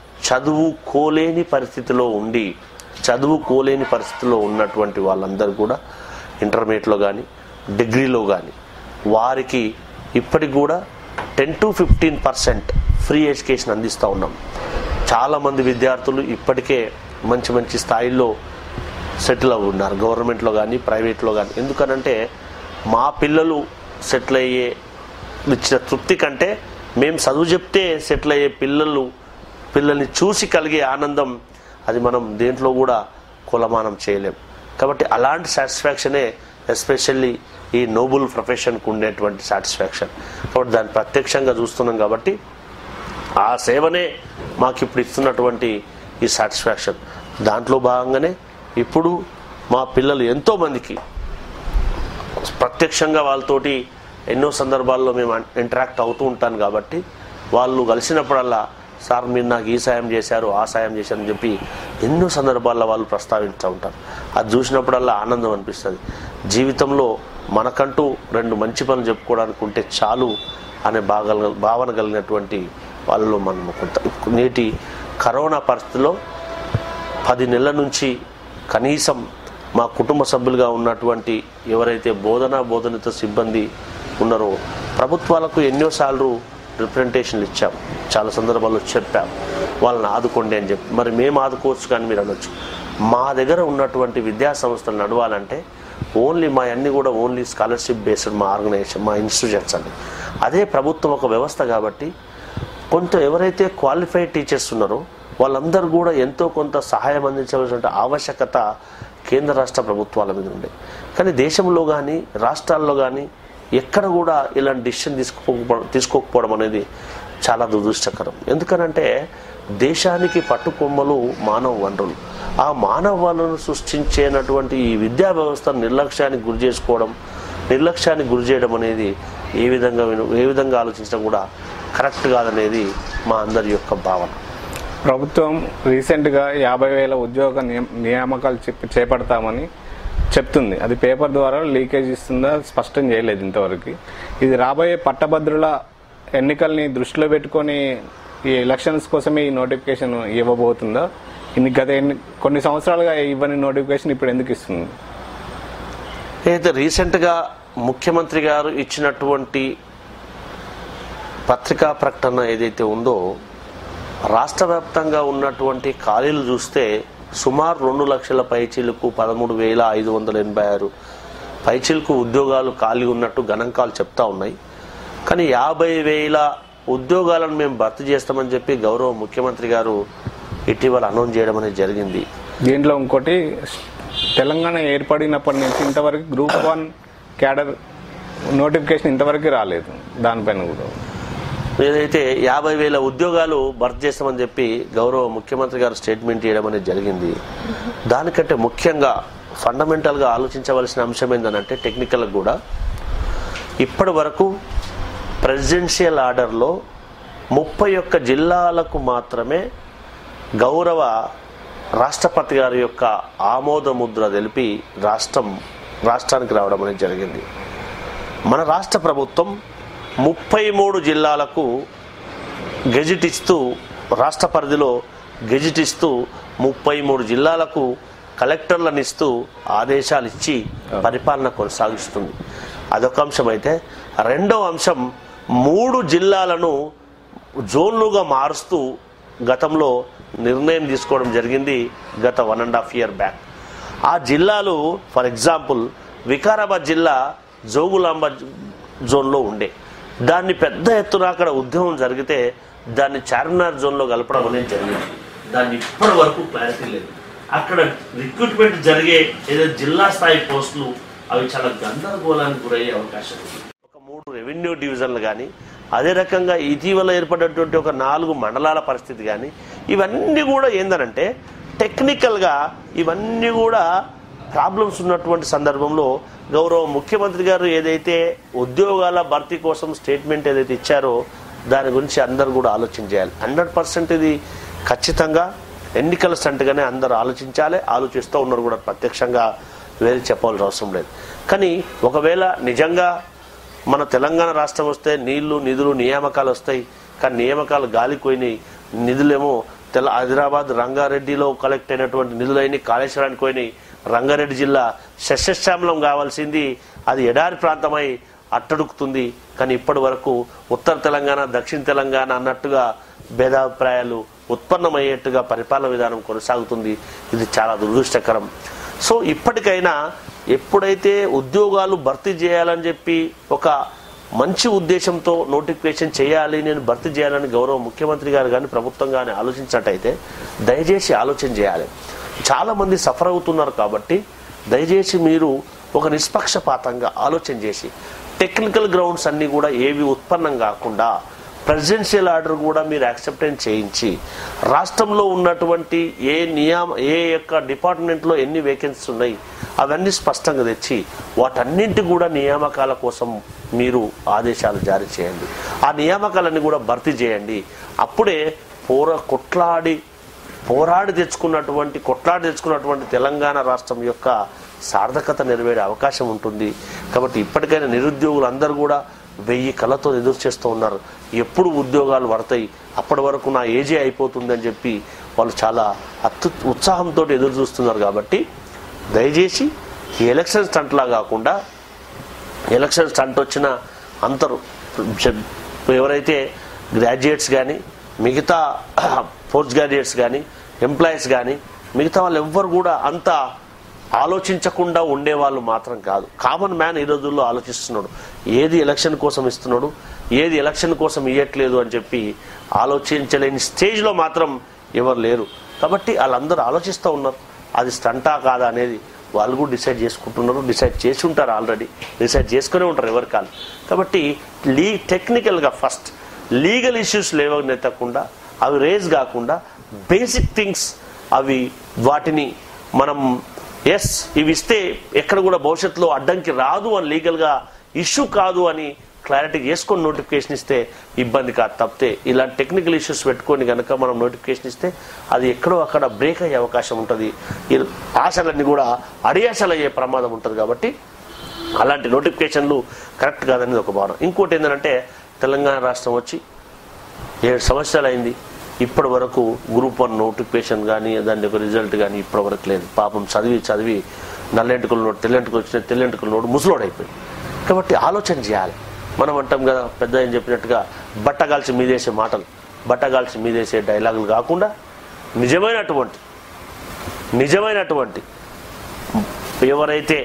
చదువుకోలేని పరిస్థితిలో ఉండి చదువుకోలేని పరిస్థితిలో ఉన్నటువంటి వాళ్ళందరూ కూడా ఇంటర్మీడియట్లో కానీ డిగ్రీలో కానీ వారికి ఇప్పటికి కూడా ten to fifteen percent free education అందిస్తూ ఉన్నాం చాలామంది విద్యార్థులు ఇప్పటికే మంచి మంచి స్థాయిల్లో సెటిల్ అవి ఉన్నారు గవర్నమెంట్లో కానీ ప్రైవేట్లో కానీ ఎందుకనంటే మా పిల్లలు సెటిల్ అయ్యే ఇచ్చిన తృప్తి కంటే మేము చదువు చెప్తే సెటిల్ అయ్యే పిల్లలు పిల్లల్ని చూసి కలిగే ఆనందం అది మనం దేంట్లో కూడా కులమానం చేయలేం కాబట్టి అలాంటి సాటిస్ఫాక్షనే ఎస్పెషల్లీ ఈ నోబుల్ ప్రొఫెషన్కు ఉండేటువంటి సాటిస్ఫాక్షన్ కాబట్టి దాన్ని ప్రత్యక్షంగా చూస్తున్నాం కాబట్టి ఆ సేవనే మాకు ఇప్పుడు ఇస్తున్నటువంటి ఈ సాటిస్ఫాక్షన్ దాంట్లో భాగంగానే ఇప్పుడు మా పిల్లలు ఎంతోమందికి ప్రత్యక్షంగా వాళ్ళతోటి ఎన్నో సందర్భాల్లో మేము ఇంటరాక్ట్ అవుతూ ఉంటాను కాబట్టి వాళ్ళు కలిసినప్పుడల్లా సార్ మీరు నాకు ఈ సాయం చేశారు ఆ సాయం చేశారు అని చెప్పి ఎన్నో సందర్భాల్లో వాళ్ళు ప్రస్తావిస్తూ ఉంటారు అది చూసినప్పుడల్లా ఆనందం అనిపిస్తుంది జీవితంలో మనకంటూ రెండు మంచి పనులు చెప్పుకోవడానికి ఉంటే చాలు అనే బాగా భావన కలిగినటువంటి వాళ్ళలో మనం కొంత నేటి కరోనా పరిస్థితిలో పది నెలల నుంచి కనీసం మా కుటుంబ సభ్యులుగా ఉన్నటువంటి ఎవరైతే బోధన బోధనిత సిబ్బంది ఉన్నారో ప్రభుత్వాలకు ఎన్నోసార్లు రిప్రజెంటేషన్లు ఇచ్చాం చాలా సందర్భాల్లో చెప్పాం వాళ్ళని ఆదుకోండి అని చెప్పి మరి మేము ఆదుకోవచ్చు కానీ మీరు అనొచ్చు మా దగ్గర ఉన్నటువంటి విద్యా సంస్థలు నడవాలంటే ఓన్లీ మా అన్ని కూడా ఓన్లీ స్కాలర్షిప్ బేస్డ్ మా ఆర్గనైజేషన్ మా ఇన్స్టిట్యూషన్స్ అండి అదే ప్రభుత్వం ఒక వ్యవస్థ కాబట్టి కొంత ఎవరైతే క్వాలిఫైడ్ టీచర్స్ ఉన్నారో వాళ్ళందరూ కూడా ఎంతో కొంత సహాయం అందించవలసిన ఆవశ్యకత కేంద్ర రాష్ట్ర ప్రభుత్వాల మీద ఉండే కానీ దేశంలో కానీ రాష్ట్రాల్లో కానీ ఎక్కడ కూడా ఇలాంటి డిసిషన్ తీసుకోకపోవడం తీసుకోకపోవడం అనేది చాలా దురదృష్టకరం ఎందుకనంటే దేశానికి పట్టుకొమ్మలు మానవ వనరులు ఆ మానవ వనరులను సృష్టించేనటువంటి ఈ విద్యా వ్యవస్థను నిర్లక్ష్యానికి గురి చేసుకోవడం నిర్లక్ష్యానికి గురి చేయడం అనేది ఏ విధంగా విను- ఏ విధంగా ఆలోచించడం కూడా కరెక్ట్ కాదనేది మా అందరి యొక్క భావన ప్రభుత్వం రీసెంట్గా యాభై వేల ఉద్యోగ నియ- నియామకాలు చెప్పి చేపడతామని చెప్తుంది అది పేపర్ ద్వారా లీకేజ్ ఇస్తుందా స్పష్టం చేయలేదు ఇంతవరకు ఇది రాబోయే పట్టభద్రుల ఎన్నికల్ని దృష్టిలో పెట్టుకొని ఈ ఎలక్షన్స్ కోసమే ఈ నోటిఫికేషన్ ఇవ్వబోతుందా ఇన్ని గత ఎన్ని కొన్ని సంవత్సరాలుగా ఇవ్వని నోటిఫికేషన్ ఇప్పుడు ఎందుకు ఇస్తుంది అయితే రీసెంట్గా ముఖ్యమంత్రి గారు ఇచ్చినటువంటి పత్రికా ప్రకటన ఏదైతే ఉందో రాష్ట్ర వ్యాప్తంగా ఉన్నటువంటి ఖాళీలు చూస్తే సుమారు రెండు లక్షల పైచీలకు పదమూడు వేల ఐదు వందల ఎనభై ఆరు పైచీలకు ఉద్యోగాలు ఖాళీ ఉన్నట్టు గణాంకాలు చెప్తా ఉన్నాయి కానీ యాభై వేల ఉద్యోగాలను మేము భర్తీ చేస్తామని చెప్పి గౌరవ ముఖ్యమంత్రి గారు ఇటీవల అనౌన్స్ చేయడం అనేది జరిగింది దీంట్లో ఇంకోటి తెలంగాణ ఏర్పడినప్పటి నుంచి ఇంతవరకు గ్రూప్ వన్ క్యాడర్ నోటిఫికేషన్ ఇంతవరకు రాలేదు దానిపైన కూడా ఏదైతే యాభై వేల ఉద్యోగాలు భర్తీ చేస్తామని చెప్పి గౌరవ ముఖ్యమంత్రి గారు స్టేట్మెంట్ చేయడం అనేది జరిగింది దానికంటే ముఖ్యంగా ఫండమెంటల్గా ఆలోచించవలసిన అంశం ఏంటంటే టెక్నికల్ కూడా ఇప్పటి వరకు ప్రెసిడెన్షియల్ ఆర్డర్లో ముప్పై ఒక్క జిల్లాలకు మాత్రమే గౌరవ రాష్ట్రపతి గారి యొక్క ఆమోద ముద్ర తెలిపి రాష్ట్రం రాష్ట్రానికి రావడం అనేది జరిగింది మన రాష్ట్ర ప్రభుత్వం ముప్పై మూడు జిల్లాలకు గెజిట్ ఇస్తూ రాష్ట్ర పరిధిలో గెజిట్ ఇస్తూ ముప్పై మూడు జిల్లాలకు కలెక్టర్లను ఇస్తూ ఆదేశాలు ఇచ్చి పరిపాలన కొనసాగిస్తుంది అదొక అంశం అయితే రెండో అంశం మూడు జిల్లాలను జోన్లుగా మారుస్తూ గతంలో నిర్ణయం తీసుకోవడం జరిగింది గత one and half year back ఆ జిల్లాలు ఫర్ ఎగ్జాంపుల్ వికారాబాద్ జిల్లా జోగులాంబ జోన్లో ఉండే దాన్ని పెద్ద ఎత్తున అక్కడ ఉద్యమం జరిగితే దాన్ని చార్మినార్ జోన్లో కలపడం అనేది జరిగింది దాన్ని ఇప్పటి వరకు క్లారిటీ లేదు అక్కడ రిక్రూట్మెంట్ జరిగే ఏదో జిల్లా స్థాయి పోస్టులు అవి చాలా గందరగోళానికి గురయ్యే అవకాశం ఉంది ఒక మూడు రెవెన్యూ డివిజన్లు కానీ అదే రకంగా ఇటీవల ఏర్పడినటువంటి ఒక నాలుగు మండలాల పరిస్థితి కానీ ఇవన్నీ కూడా ఏందనంటే టెక్నికల్గా ఇవన్నీ కూడా ప్రాబ్లమ్స్ ఉన్నటువంటి సందర్భంలో గౌరవ ముఖ్యమంత్రి గారు ఏదైతే ఉద్యోగాల భర్తీ కోసం స్టేట్మెంట్ ఏదైతే ఇచ్చారో దాని గురించి అందరూ కూడా ఆలోచన చేయాలి హండ్రెడ్ పర్సెంట్ ఇది ఖచ్చితంగా ఎన్నికల స్టంట్గానే అందరూ ఆలోచించాలి ఆలోచిస్తూ ఉన్నారు కూడా ప్రత్యక్షంగా వేరే చెప్పాల్సిన అవసరం లేదు కానీ ఒకవేళ నిజంగా మన తెలంగాణ రాష్ట్రం వస్తే నీళ్లు నిధులు నియామకాలు వస్తాయి కానీ నియామకాలు గాలిపోయినాయి నిధులేమో తెల హైదరాబాద్ రంగారెడ్డిలో కలెక్ట్ అయినటువంటి నిధులైన కాళేశ్వరానికి పోయినాయి రంగారెడ్డి జిల్లా సస్యశ్యామలం కావాల్సింది అది ఎడారి ప్రాంతమై అట్టడుకుతుంది కానీ ఇప్పటి వరకు ఉత్తర తెలంగాణ దక్షిణ తెలంగాణ అన్నట్టుగా భేదాభిప్రాయాలు ఉత్పన్నమయ్యేట్టుగా పరిపాలన విధానం కొనసాగుతుంది ఇది చాలా దురదృష్టకరం సో ఇప్పటికైనా ఎప్పుడైతే ఉద్యోగాలు భర్తీ చేయాలని చెప్పి ఒక మంచి ఉద్దేశంతో నోటిఫికేషన్ చేయాలి నేను భర్తీ చేయాలని గౌరవ ముఖ్యమంత్రి గారు కానీ ప్రభుత్వం కానీ ఆలోచించినట్టయితే దయచేసి ఆలోచన చేయాలి చాలా మంది సఫర్ అవుతున్నారు కాబట్టి దయచేసి మీరు ఒక నిష్పక్షపాతంగా ఆలోచన చేసి టెక్నికల్ గ్రౌండ్స్ అన్నీ కూడా ఏవి ఉత్పన్నం కాకుండా ప్రెసిడెన్షియల్ ఆర్డర్ కూడా మీరు యాక్సెప్టెన్స్ చేయించి రాష్ట్రంలో ఉన్నటువంటి ఏ నియామ ఏ యొక్క డిపార్ట్మెంట్లో ఎన్ని వేకెన్సీస్ ఉన్నాయి అవన్నీ స్పష్టంగా తెచ్చి వాటన్నింటి కూడా నియామకాల కోసం మీరు ఆదేశాలు జారీ చేయండి ఆ నియామకాలన్నీ కూడా భర్తీ చేయండి అప్పుడే పోర కొట్లాడి పోరాడి తెచ్చుకున్నటువంటి కొట్లాడి తెచ్చుకున్నటువంటి తెలంగాణ రాష్ట్రం యొక్క సార్థకత నెరవేరే అవకాశం ఉంటుంది కాబట్టి ఇప్పటికైనా నిరుద్యోగులు అందరూ కూడా వెయ్యి కళ్ళతో ఎదురు చేస్తూ ఉన్నారు ఎప్పుడు ఉద్యోగాలు పడతాయి అప్పటి వరకు నా ఏజే అయిపోతుంది అని చెప్పి వాళ్ళు చాలా అత్యు ఉత్సాహంతో ఎదురు చూస్తున్నారు కాబట్టి దయచేసి ఈ ఎలక్షన్ స్టంట్లా కాకుండా ఎలక్షన్ స్టంట్ వచ్చిన అందరూ జ- ఎవరైతే గ్రాడ్యుయేట్స్ కానీ మిగతా పోస్ట్ గ్రాడ్యుయేట్స్ కానీ ఎంప్లాయీస్ కానీ మిగతా వాళ్ళు ఎవ్వరు కూడా అంత ఆలోచించకుండా ఉండేవాళ్ళు మాత్రం కాదు కామన్ మ్యాన్ ఈ రోజుల్లో ఆలోచిస్తున్నాడు ఏది ఎలక్షన్ కోసం ఇస్తున్నాడు ఏది ఎలక్షన్ కోసం ఇవ్వట్లేదు అని చెప్పి ఆలోచించలేని స్టేజ్లో మాత్రం ఎవరు లేరు కాబట్టి వాళ్ళందరూ ఆలోచిస్తూ ఉన్నారు అది స్టంటా కాదా అనేది వాళ్ళు కూడా డిసైడ్ చేసుకుంటున్నారు డిసైడ్ చేసి ఉంటారు ఆల్రెడీ డిసైడ్ చేసుకునే ఉంటారు ఎవరి కాదు కాబట్టి లీ టెక్నికల్గా ఫస్ట్ లీగల్ ఇష్యూస్ లేవనెత్తకుండా అవి రేజ్ కాకుండా బేసిక్ థింగ్స్ అవి వాటిని మనం ఎస్ ఇవి ఇస్తే ఎక్కడ కూడా భవిష్యత్తులో అడ్డంకి రాదు అని లీగల్గా ఇష్యూ కాదు అని క్లారిటీ చేసుకొని నోటిఫికేషన్ ఇస్తే ఇబ్బంది కాదు తప్పితే ఇలాంటి టెక్నికల్ ఇష్యూస్ పెట్టుకొని కనుక మనం నోటిఫికేషన్ ఇస్తే అది ఎక్కడో అక్కడ బ్రేక్ అయ్యే అవకాశం ఉంటుంది ఈ ఆశలన్నీ కూడా అడియాశలు అయ్యే ప్రమాదం ఉంటుంది కాబట్టి అలాంటి నోటిఫికేషన్లు కరెక్ట్ కాదనేది ఒక భావన ఇంకోటి ఏంటంటే తెలంగాణ రాష్ట్రం వచ్చి ఏడు సంవత్సరాలు అయింది ఇప్పటి వరకు గ్రూప్ వన్ నోటిఫికేషన్ కానీ దాని యొక్క రిజల్ట్ కానీ ఇప్పటి వరకు లేదు పాపం చదివి చదివి నల్లెంటుకలు నోటు తెల్లెంటుకలు వచ్చిన తెల్లెంటుకలు నోటు ముసలోడైపోయింది కాబట్టి ఆలోచన చేయాలి మనం అంటాం కదా పెద్ద ఆయన చెప్పినట్టుగా బట్టగాల్చి మీదేసే మాటలు బట్టగాల్చి మీదేసే డైలాగులు కాకుండా నిజమైనటువంటి నిజమైనటువంటి ఎవరైతే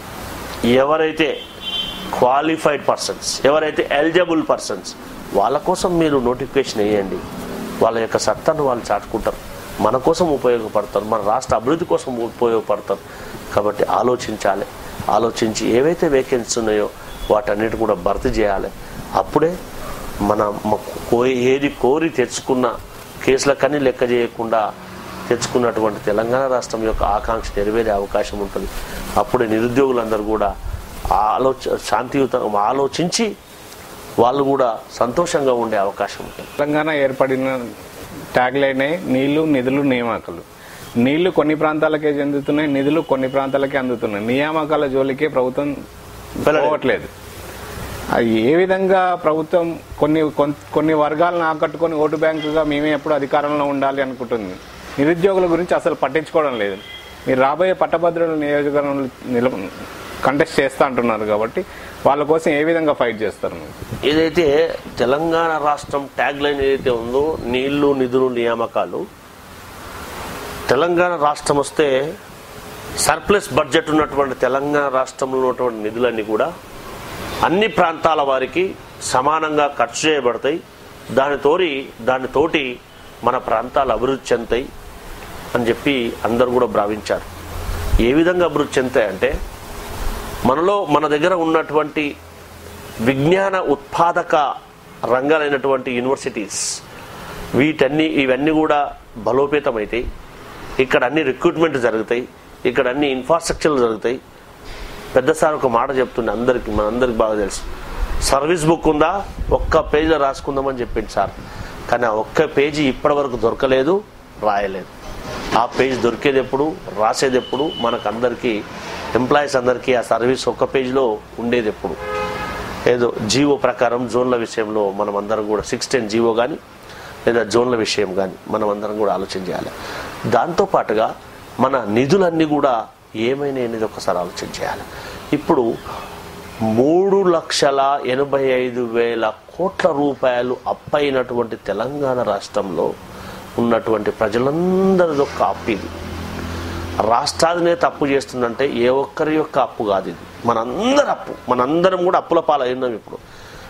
ఎవరైతే క్వాలిఫైడ్ పర్సన్స్ ఎవరైతే ఎలిజిబుల్ పర్సన్స్ వాళ్ళ కోసం మీరు నోటిఫికేషన్ వేయండి వాళ్ళ యొక్క సత్తాను వాళ్ళు చాటుకుంటారు మన కోసం ఉపయోగపడతారు మన రాష్ట్ర అభివృద్ధి కోసం ఉపయోగపడతారు కాబట్టి ఆలోచించాలి ఆలోచించి ఏవైతే వేకెన్సీ ఉన్నాయో వాటన్నిటి కూడా భర్తీ చేయాలి అప్పుడే మన మ- కో- ఏది కోరి తెచ్చుకున్న కేసులకన్నీ లెక్క చేయకుండా తెచ్చుకున్నటువంటి తెలంగాణ రాష్ట్రం యొక్క ఆకాంక్ష నెరవేరే అవకాశం ఉంటుంది అప్పుడే నిరుద్యోగులందరూ కూడా ఆలోచ శాంతియుతంగా ఆలోచించి వాళ్ళు కూడా సంతోషంగా ఉండే అవకాశం ఉంటుంది తెలంగాణ ఏర్పడిన ట్యాగ్ లైనే నీళ్లు నిధులు నియామకాలు నీళ్లు కొన్ని ప్రాంతాలకే చెందుతున్నాయి నిధులు కొన్ని ప్రాంతాలకే అందుతున్నాయి నియామకాల జోలికే ప్రభుత్వం వెళ్ళలేదు. పోవట్లేదు అది ఏ విధంగా ప్రభుత్వం కొన్ని కొన్- కొన్ని వర్గాలను ఆకట్టుకొని ఓటు బ్యాంకుగా మేమే ఎప్పుడు అధికారంలో ఉండాలి అనుకుంటుంది నిరుద్యోగుల గురించి అసలు పట్టించుకోవడం లేదు మీరు రాబోయే పట్టభద్రుల నియోజకవర్గంలో నిల కంటెస్ట్ చేస్తా అంటున్నారు కాబట్టి వాళ్ళ కోసం ఏ విధంగా ఫైట్ చేస్తారు మీరు ఏదైతే తెలంగాణ రాష్ట్రం ట్యాగ్ లైన్ ఏదైతే ఉందో నీళ్లు నిధులు నియామకాలు తెలంగాణ రాష్ట్రం వస్తే సర్ప్లస్ బడ్జెట్ ఉన్నటువంటి తెలంగాణ రాష్ట్రంలో ఉన్నటువంటి నిధులన్నీ కూడా అన్ని ప్రాంతాల వారికి సమానంగా ఖర్చు చేయబడతాయి దానితోటి దానితోటి మన ప్రాంతాలు అభివృద్ధి చెందుతాయి అని చెప్పి అందరూ కూడా భావించారు ఏ విధంగా అభివృద్ధి చెందుతాయంటే మనలో మన దగ్గర ఉన్నటువంటి విజ్ఞాన ఉత్పాదక రంగాలైనటువంటి యూనివర్సిటీస్ వీటన్ని ఇవన్నీ కూడా బలోపేతమవుతాయి ఇక్కడ అన్ని రిక్రూట్మెంట్ జరుగుతాయి ఇక్కడ అన్ని ఇన్ఫ్రాస్ట్రక్చర్లు జరుగుతాయి పెద్ద సార్ ఒక మాట చెప్తుంది అందరికి మన అందరికి బాగా తెలుసు సర్వీస్ బుక్ ఉందా ఒక్క పేజీలో రాసుకుందామని చెప్పింది సార్ కానీ ఆ ఒక్క పేజీ ఇప్పటి వరకు దొరకలేదు రాయలేదు ఆ పేజ్ దొరికేది ఎప్పుడు రాసేది ఎప్పుడు మనకు అందరికీ ఎంప్లాయీస్ అందరికీ ఆ సర్వీస్ ఒక్క పేజీలో ఉండేది ఎప్పుడు ఏదో జీవో ప్రకారం జోన్ల విషయంలో మనం అందరం కూడా సిక్స్ టెన్ జీవో కానీ లేదా జోన్ల విషయం కానీ మనం అందరం కూడా ఆలోచన చేయాలి దాంతో పాటుగా మన నిధులన్నీ కూడా ఏమైనా అనేది ఒకసారి ఆలోచన చేయాలి ఇప్పుడు మూడు లక్షల ఎనభై ఐదు వేల కోట్ల రూపాయలు అప్పైనటువంటి తెలంగాణ రాష్ట్రంలో ఉన్నటువంటి ప్రజలందరిది ఒక అప్పు ఇది రాష్ట్రాధినేత అప్పు చేస్తుందంటే ఏ ఒక్కరి యొక్క అప్పు కాదు ఇది మనందరి అప్పు మనందరం కూడా అప్పుల పాలైనాం ఇప్పుడు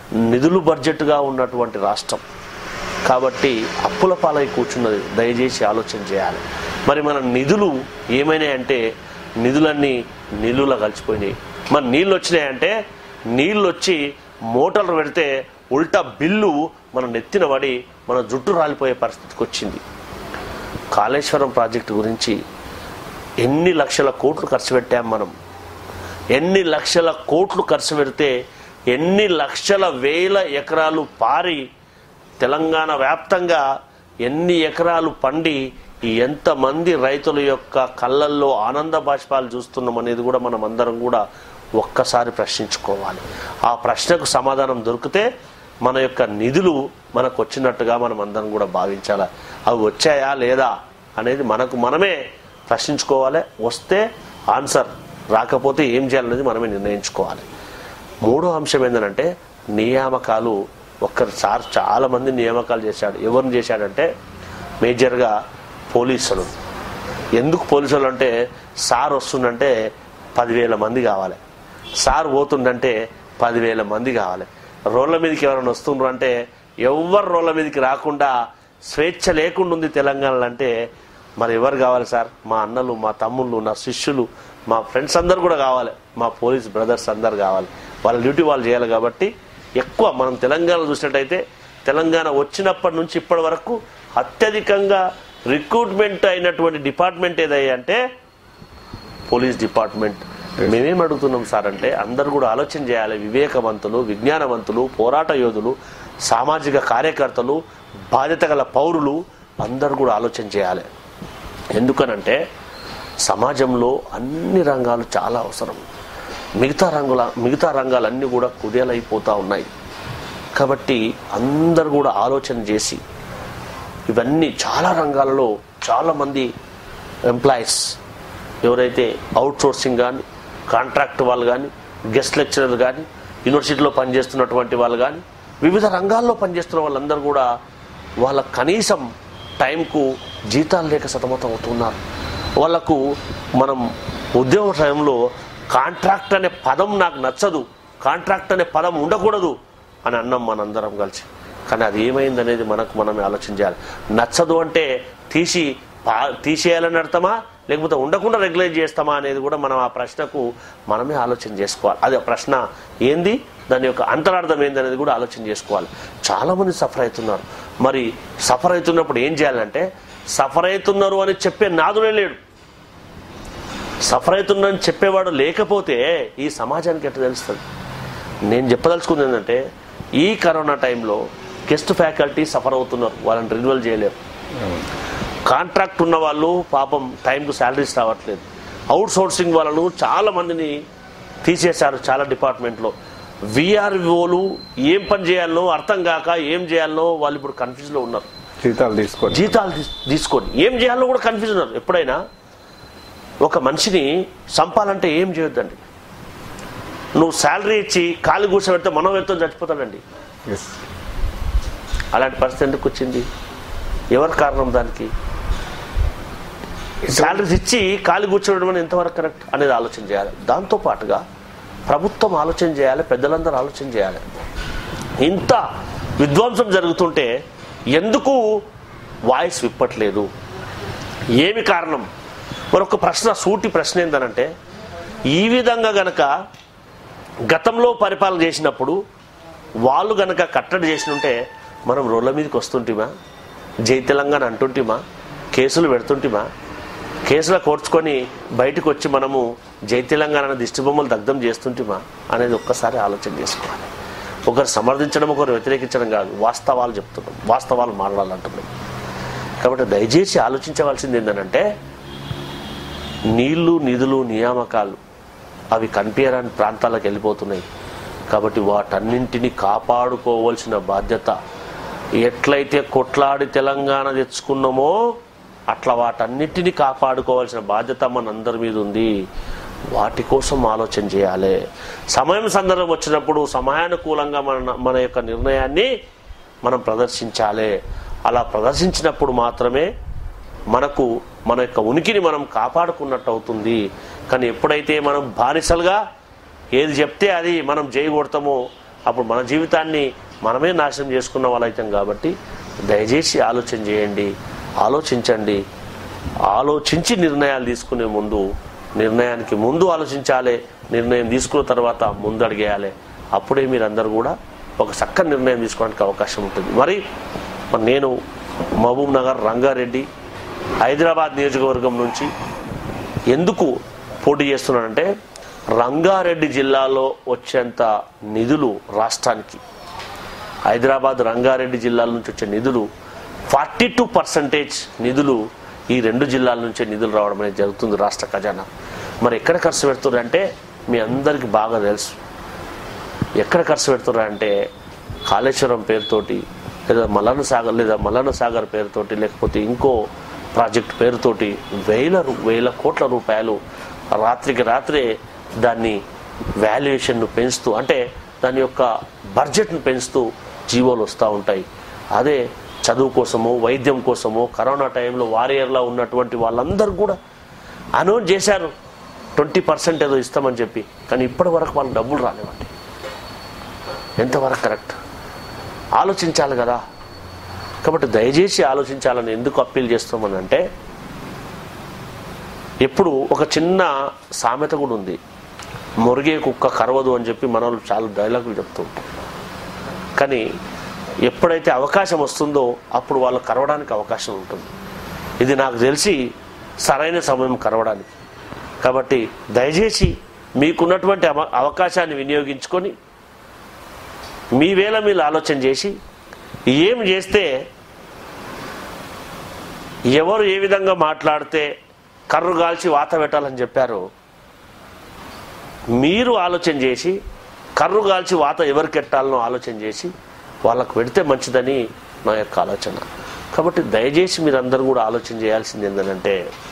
నిధులు బడ్జెట్గా ఉన్నటువంటి రాష్ట్రం కాబట్టి అప్పుల పాలై కూర్చున్నది దయచేసి ఆలోచన చేయాలి మరి మన నిధులు ఏమైనాయంటే నిధులన్నీ నీళ్ళులా కలిసిపోయినాయి మరి నీళ్ళు వచ్చినాయంటే నీళ్ళు వచ్చి మోటార్లు పెడితే ఉల్టా బిల్లు మన నెత్తిన పడి మన జుట్టు రాలిపోయే పరిస్థితికి వచ్చింది కాళేశ్వరం ప్రాజెక్టు గురించి ఎన్ని లక్షల కోట్లు ఖర్చు పెట్టాం మనం ఎన్ని లక్షల కోట్లు ఖర్చు పెడితే ఎన్ని లక్షల వేల ఎకరాలు పారి తెలంగాణ వ్యాప్తంగా ఎన్ని ఎకరాలు పండి ఎంతమంది రైతుల యొక్క కళ్ళల్లో ఆనంద బాష్పాలు చూస్తున్నాం అనేది కూడా మనం అందరం కూడా ఒక్కసారి ప్రశ్నించుకోవాలి ఆ ప్రశ్నకు సమాధానం దొరికితే మన యొక్క నిధులు మనకు వచ్చినట్టుగా మనం అందరం కూడా భావించాలి అవి వచ్చాయా లేదా అనేది మనకు మనమే ప్రశ్నించుకోవాలి వస్తే ఆన్సర్ రాకపోతే ఏం చేయాలనేది మనమే నిర్ణయించుకోవాలి మూడో అంశం ఏంటంటే నియామకాలు ఒక్కసారి చాలా మంది నియామకాలు చేశాడు ఎవరిని చేశాడంటే మేజర్గా పోలీసులు ఎందుకు పోలీసులు అంటే సార్ వస్తుందంటే పదివేల మంది కావాలి సార్ పోతుండంటే పదివేల మంది కావాలి రోడ్ల మీదకి ఎవరైనా వస్తుండ్రు అంటే ఎవరు రోడ్ల మీదకి రాకుండా స్వేచ్ఛ లేకుండా ఉంది తెలంగాణలో అంటే మరి ఎవరు కావాలి సార్ మా అన్నలు మా తమ్ముళ్ళు నా శిష్యులు మా ఫ్రెండ్స్ అందరు కూడా కావాలి మా పోలీస్ బ్రదర్స్ అందరు కావాలి వాళ్ళ డ్యూటీ వాళ్ళు చేయాలి కాబట్టి ఎక్కువ మనం తెలంగాణ చూసినట్టయితే తెలంగాణ వచ్చినప్పటి నుంచి ఇప్పటి వరకు అత్యధికంగా రిక్రూట్మెంట్ అయినటువంటి డిపార్ట్మెంట్ ఏదయ్యా అంటే పోలీస్ డిపార్ట్మెంట్ మేమేం అడుగుతున్నాం సార్ అంటే అందరూ కూడా ఆలోచన చేయాలి వివేకవంతులు విజ్ఞానవంతులు పోరాట యోధులు సామాజిక కార్యకర్తలు బాధ్యత గల పౌరులు అందరూ కూడా ఆలోచన చేయాలి ఎందుకనంటే సమాజంలో అన్ని రంగాలు చాలా అవసరం మిగతా రంగుల మిగతా రంగాలన్నీ కూడా కుదేలైపోతూ ఉన్నాయి కాబట్టి అందరూ కూడా ఆలోచన చేసి ఇవన్నీ చాలా రంగాలలో చాలామంది ఎంప్లాయీస్ ఎవరైతే అవుట్ సోర్సింగ్ కానీ కాంట్రాక్ట్ వాళ్ళు కానీ గెస్ట్ లెక్చరర్ కానీ యూనివర్సిటీలో పనిచేస్తున్నటువంటి వాళ్ళు కానీ వివిధ రంగాల్లో పనిచేస్తున్న వాళ్ళందరూ కూడా వాళ్ళ కనీసం టైంకు జీతాలు లేక సతమతం అవుతున్నారు వాళ్ళకు మనం ఉద్యోగ టైంలో కాంట్రాక్ట్ అనే పదం నాకు నచ్చదు కాంట్రాక్ట్ అనే పదం ఉండకూడదు అని అన్నాం మనందరం కలిసి కానీ అది ఏమైంది అనేది మనకు మనమే ఆలోచన చేయాలి నచ్చదు అంటే తీసి పా- తీసేయాలని అర్థమా లేకపోతే ఉండకుండా రెగ్యులేట్ చేస్తామా అనేది కూడా మనం ఆ ప్రశ్నకు మనమే ఆలోచన చేసుకోవాలి అది ఆ ప్రశ్న ఏంది దాని యొక్క అంతరార్థం ఏంది అనేది కూడా ఆలోచన చేసుకోవాలి చాలా మంది సఫర్ అవుతున్నారు మరి సఫర్ అవుతున్నప్పుడు ఏం చేయాలంటే సఫర్ అవుతున్నారు అని చెప్పే నాదుడే లేడు సఫర్ అవుతున్నారని చెప్పేవాడు లేకపోతే ఈ సమాజానికి ఎట్లా తెలుస్తుంది నేను చెప్పదలుచుకుంది ఏంటంటే ఈ కరోనా టైంలో గెస్ట్ ఫ్యాకల్టీ సఫర్ అవుతున్నారు వాళ్ళని రెన్యువల్ చేయలేరు కాంట్రాక్ట్ ఉన్న వాళ్ళు పాపం టైంకు శాలరీస్ రావట్లేదు అవుట్ సోర్సింగ్ వాళ్ళను చాలా మందిని తీసేశారు చాలా డిపార్ట్మెంట్లో విఆర్ఓలు ఏం పని చేయాలనో అర్థం కాక ఏం చేయాలనో వాళ్ళు ఇప్పుడు కన్ఫ్యూజ్లో ఉన్నారు జీతాలు తీసుకోండి జీతాలు తీస్- తీసుకొని ఏం చేయాలో కూడా కన్ఫ్యూజ్ ఉన్నారు ఎప్పుడైనా ఒక మనిషిని చంపాలంటే ఏం చేయొద్దండి నువ్వు శాలరీ ఇచ్చి కాలు కూర్చోబెడితే మనం ఎంతో చచ్చిపోతాడండి ఎస్ అలాంటి పరిస్థితి ఎందుకు వచ్చింది ఎవరు కారణం దానికి శాలరీస్ ఇచ్చి కాలు కూర్చోవడం అనేది ఎంతవరకు కరెక్ట్ అనేది ఆలోచన చేయాలి దాంతో పాటుగా ప్రభుత్వం ఆలోచన చేయాలి పెద్దలందరూ ఆలోచన చేయాలి ఇంత విధ్వంసం జరుగుతుంటే ఎందుకు వాయిస్ విప్పట్లేదు ఏమి కారణం మరొక ప్రశ్న సూటి ప్రశ్న ఏంటనంటే ఈ విధంగా గనక గతంలో పరిపాలన చేసినప్పుడు వాళ్ళు గనక కట్టడి చేసినుంటే మనం రోడ్ల మీదకి వస్తుంటిమా జై తెలంగాణ అంటుంటిమా కేసులు పెడుతుంటిమా కేసులు కోర్చుకొని బయటకు వచ్చి మనము జై తెలంగాణ అనే దిష్టి బొమ్మలు దగ్ధం చేస్తుంటిమా అనేది ఒక్కసారి ఆలోచన చేసుకోవాలి ఒకరు సమర్థించడం ఒకరు వ్యతిరేకించడం కాదు వాస్తవాలు చెప్తున్నాం వాస్తవాలు మాట్లాడాలంటున్నాం కాబట్టి దయచేసి ఆలోచించవలసింది ఏంటంటే నీళ్లు నిధులు నియామకాలు అవి కనిపించరాని ప్రాంతాలకు వెళ్ళిపోతున్నాయి కాబట్టి వాటన్నింటినీ కాపాడుకోవాల్సిన బాధ్యత ఎట్లయితే కొట్లాడి తెలంగాణ తెచ్చుకున్నామో అట్లా వాటన్నిటిని కాపాడుకోవాల్సిన బాధ్యత మనందరి మీద ఉంది వాటి కోసం ఆలోచన చేయాలి సమయం సందర్భం వచ్చినప్పుడు సమయానుకూలంగా మన మన యొక్క నిర్ణయాన్ని మనం ప్రదర్శించాలి అలా ప్రదర్శించినప్పుడు మాత్రమే మనకు మన యొక్క ఉనికిని మనం కాపాడుకున్నట్టు అవుతుంది కానీ ఎప్పుడైతే మనం బానిసలుగా ఏది చెప్తే అది మనం జై కొడతామో అప్పుడు మన జీవితాన్ని మనమే నాశనం చేసుకున్న వాళ్ళైతాం కాబట్టి దయచేసి ఆలోచన చేయండి ఆలోచించండి ఆలోచించి నిర్ణయాలు తీసుకునే ముందు నిర్ణయానికి ముందు ఆలోచించాలి నిర్ణయం తీసుకున్న తర్వాత ముందు అడిగేయాలి అప్పుడే మీరందరూ కూడా ఒక చక్కని నిర్ణయం తీసుకోవడానికి అవకాశం ఉంటుంది మరి మరి నేను మహబూబ్ నగర్ రంగారెడ్డి హైదరాబాద్ నియోజకవర్గం నుంచి ఎందుకు పోటీ చేస్తున్నానంటే రంగారెడ్డి జిల్లాలో వచ్చేంత నిధులు రాష్ట్రానికి హైదరాబాద్ రంగారెడ్డి జిల్లాల నుంచి వచ్చే నిధులు ఫార్టీ టూ పర్సంటేజ్ నిధులు ఈ రెండు జిల్లాల నుంచే నిధులు రావడం అనేది జరుగుతుంది రాష్ట్ర ఖజానా మరి ఎక్కడ ఖర్చు పెడుతున్నారంటే మీ అందరికీ బాగా తెలుసు ఎక్కడ ఖర్చు పెడుతున్నారంటే కాళేశ్వరం పేరుతోటి లేదా మల్లన్న సాగర్ లేదా మల్లన్న సాగర్ పేరుతోటి లేకపోతే ఇంకో ప్రాజెక్ట్ పేరుతోటి వేల రూ- వేల కోట్ల రూపాయలు రాత్రికి రాత్రే దాన్ని వాల్యుయేషన్ను పెంచుతూ అంటే దాని యొక్క బడ్జెట్ను పెంచుతూ జీవోలు వస్తూ ఉంటాయి అదే చదువు కోసమో వైద్యం కోసమో కరోనా టైంలో వారియర్లా ఉన్నటువంటి వాళ్ళందరూ కూడా అనౌన్స్ చేశారు ట్వంటీ పర్సెంట్ ఏదో ఇస్తామని చెప్పి కానీ ఇప్పటి వరకు వాళ్ళకి డబ్బులు రాలేవండి ఎంతవరకు కరెక్ట్ ఆలోచించాలి కదా కాబట్టి దయచేసి ఆలోచించాలని ఎందుకు అప్పీల్ చేస్తామని అంటే ఎప్పుడు ఒక చిన్న సామెత కూడా ఉంది మురిగే కుక్క కరవదు అని చెప్పి మన వాళ్ళు చాలా డైలాగులు చెప్తూ ఉంటారు కానీ ఎప్పుడైతే అవకాశం వస్తుందో అప్పుడు వాళ్ళు కరవడానికి అవకాశం ఉంటుంది ఇది నాకు తెలిసి సరైన సమయం కరవడానికి కాబట్టి దయచేసి మీకున్నటువంటి అవ- అవకాశాన్ని వినియోగించుకొని మీ వేళ మీరు ఆలోచన చేసి ఏం చేస్తే ఎవరు ఏ విధంగా మాట్లాడితే కర్రు కాల్చి వాత పెట్టాలని చెప్పారో మీరు ఆలోచన చేసి కర్రు కాల్చి వాత ఎవరికి ఎట్టాలనో ఆలోచన చేసి వాళ్ళకు పెడితే మంచిదని నా యొక్క ఆలోచన కాబట్టి దయచేసి మీరందరూ కూడా ఆలోచన చేయాల్సింది ఏంటంటే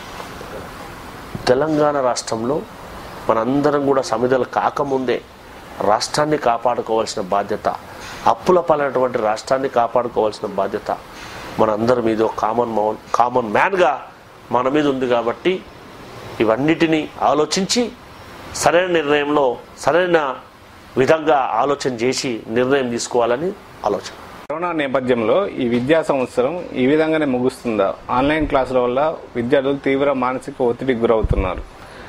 తెలంగాణ రాష్ట్రంలో మనందరం కూడా సమిధలు కాకముందే రాష్ట్రాన్ని కాపాడుకోవాల్సిన బాధ్యత అప్పుల పాలైనటువంటి రాష్ట్రాన్ని కాపాడుకోవాల్సిన బాధ్యత మనందరి మీద ఒక కామన్ మౌన్ కామన్ మ్యాన్గా మన మీద ఉంది కాబట్టి ఇవన్నిటినీ ఆలోచించి సరైన నిర్ణయంలో సరైన విధంగా ఆలోచన చేసి నిర్ణయం తీసుకోవాలని ఆలోచన కరోనా నేపథ్యంలో ఈ విద్యా సంవత్సరం ఈ విధంగానే ముగుస్తుందా ఆన్లైన్ క్లాసుల వల్ల విద్యార్థులు తీవ్ర మానసిక ఒత్తిడికి గురవుతున్నారు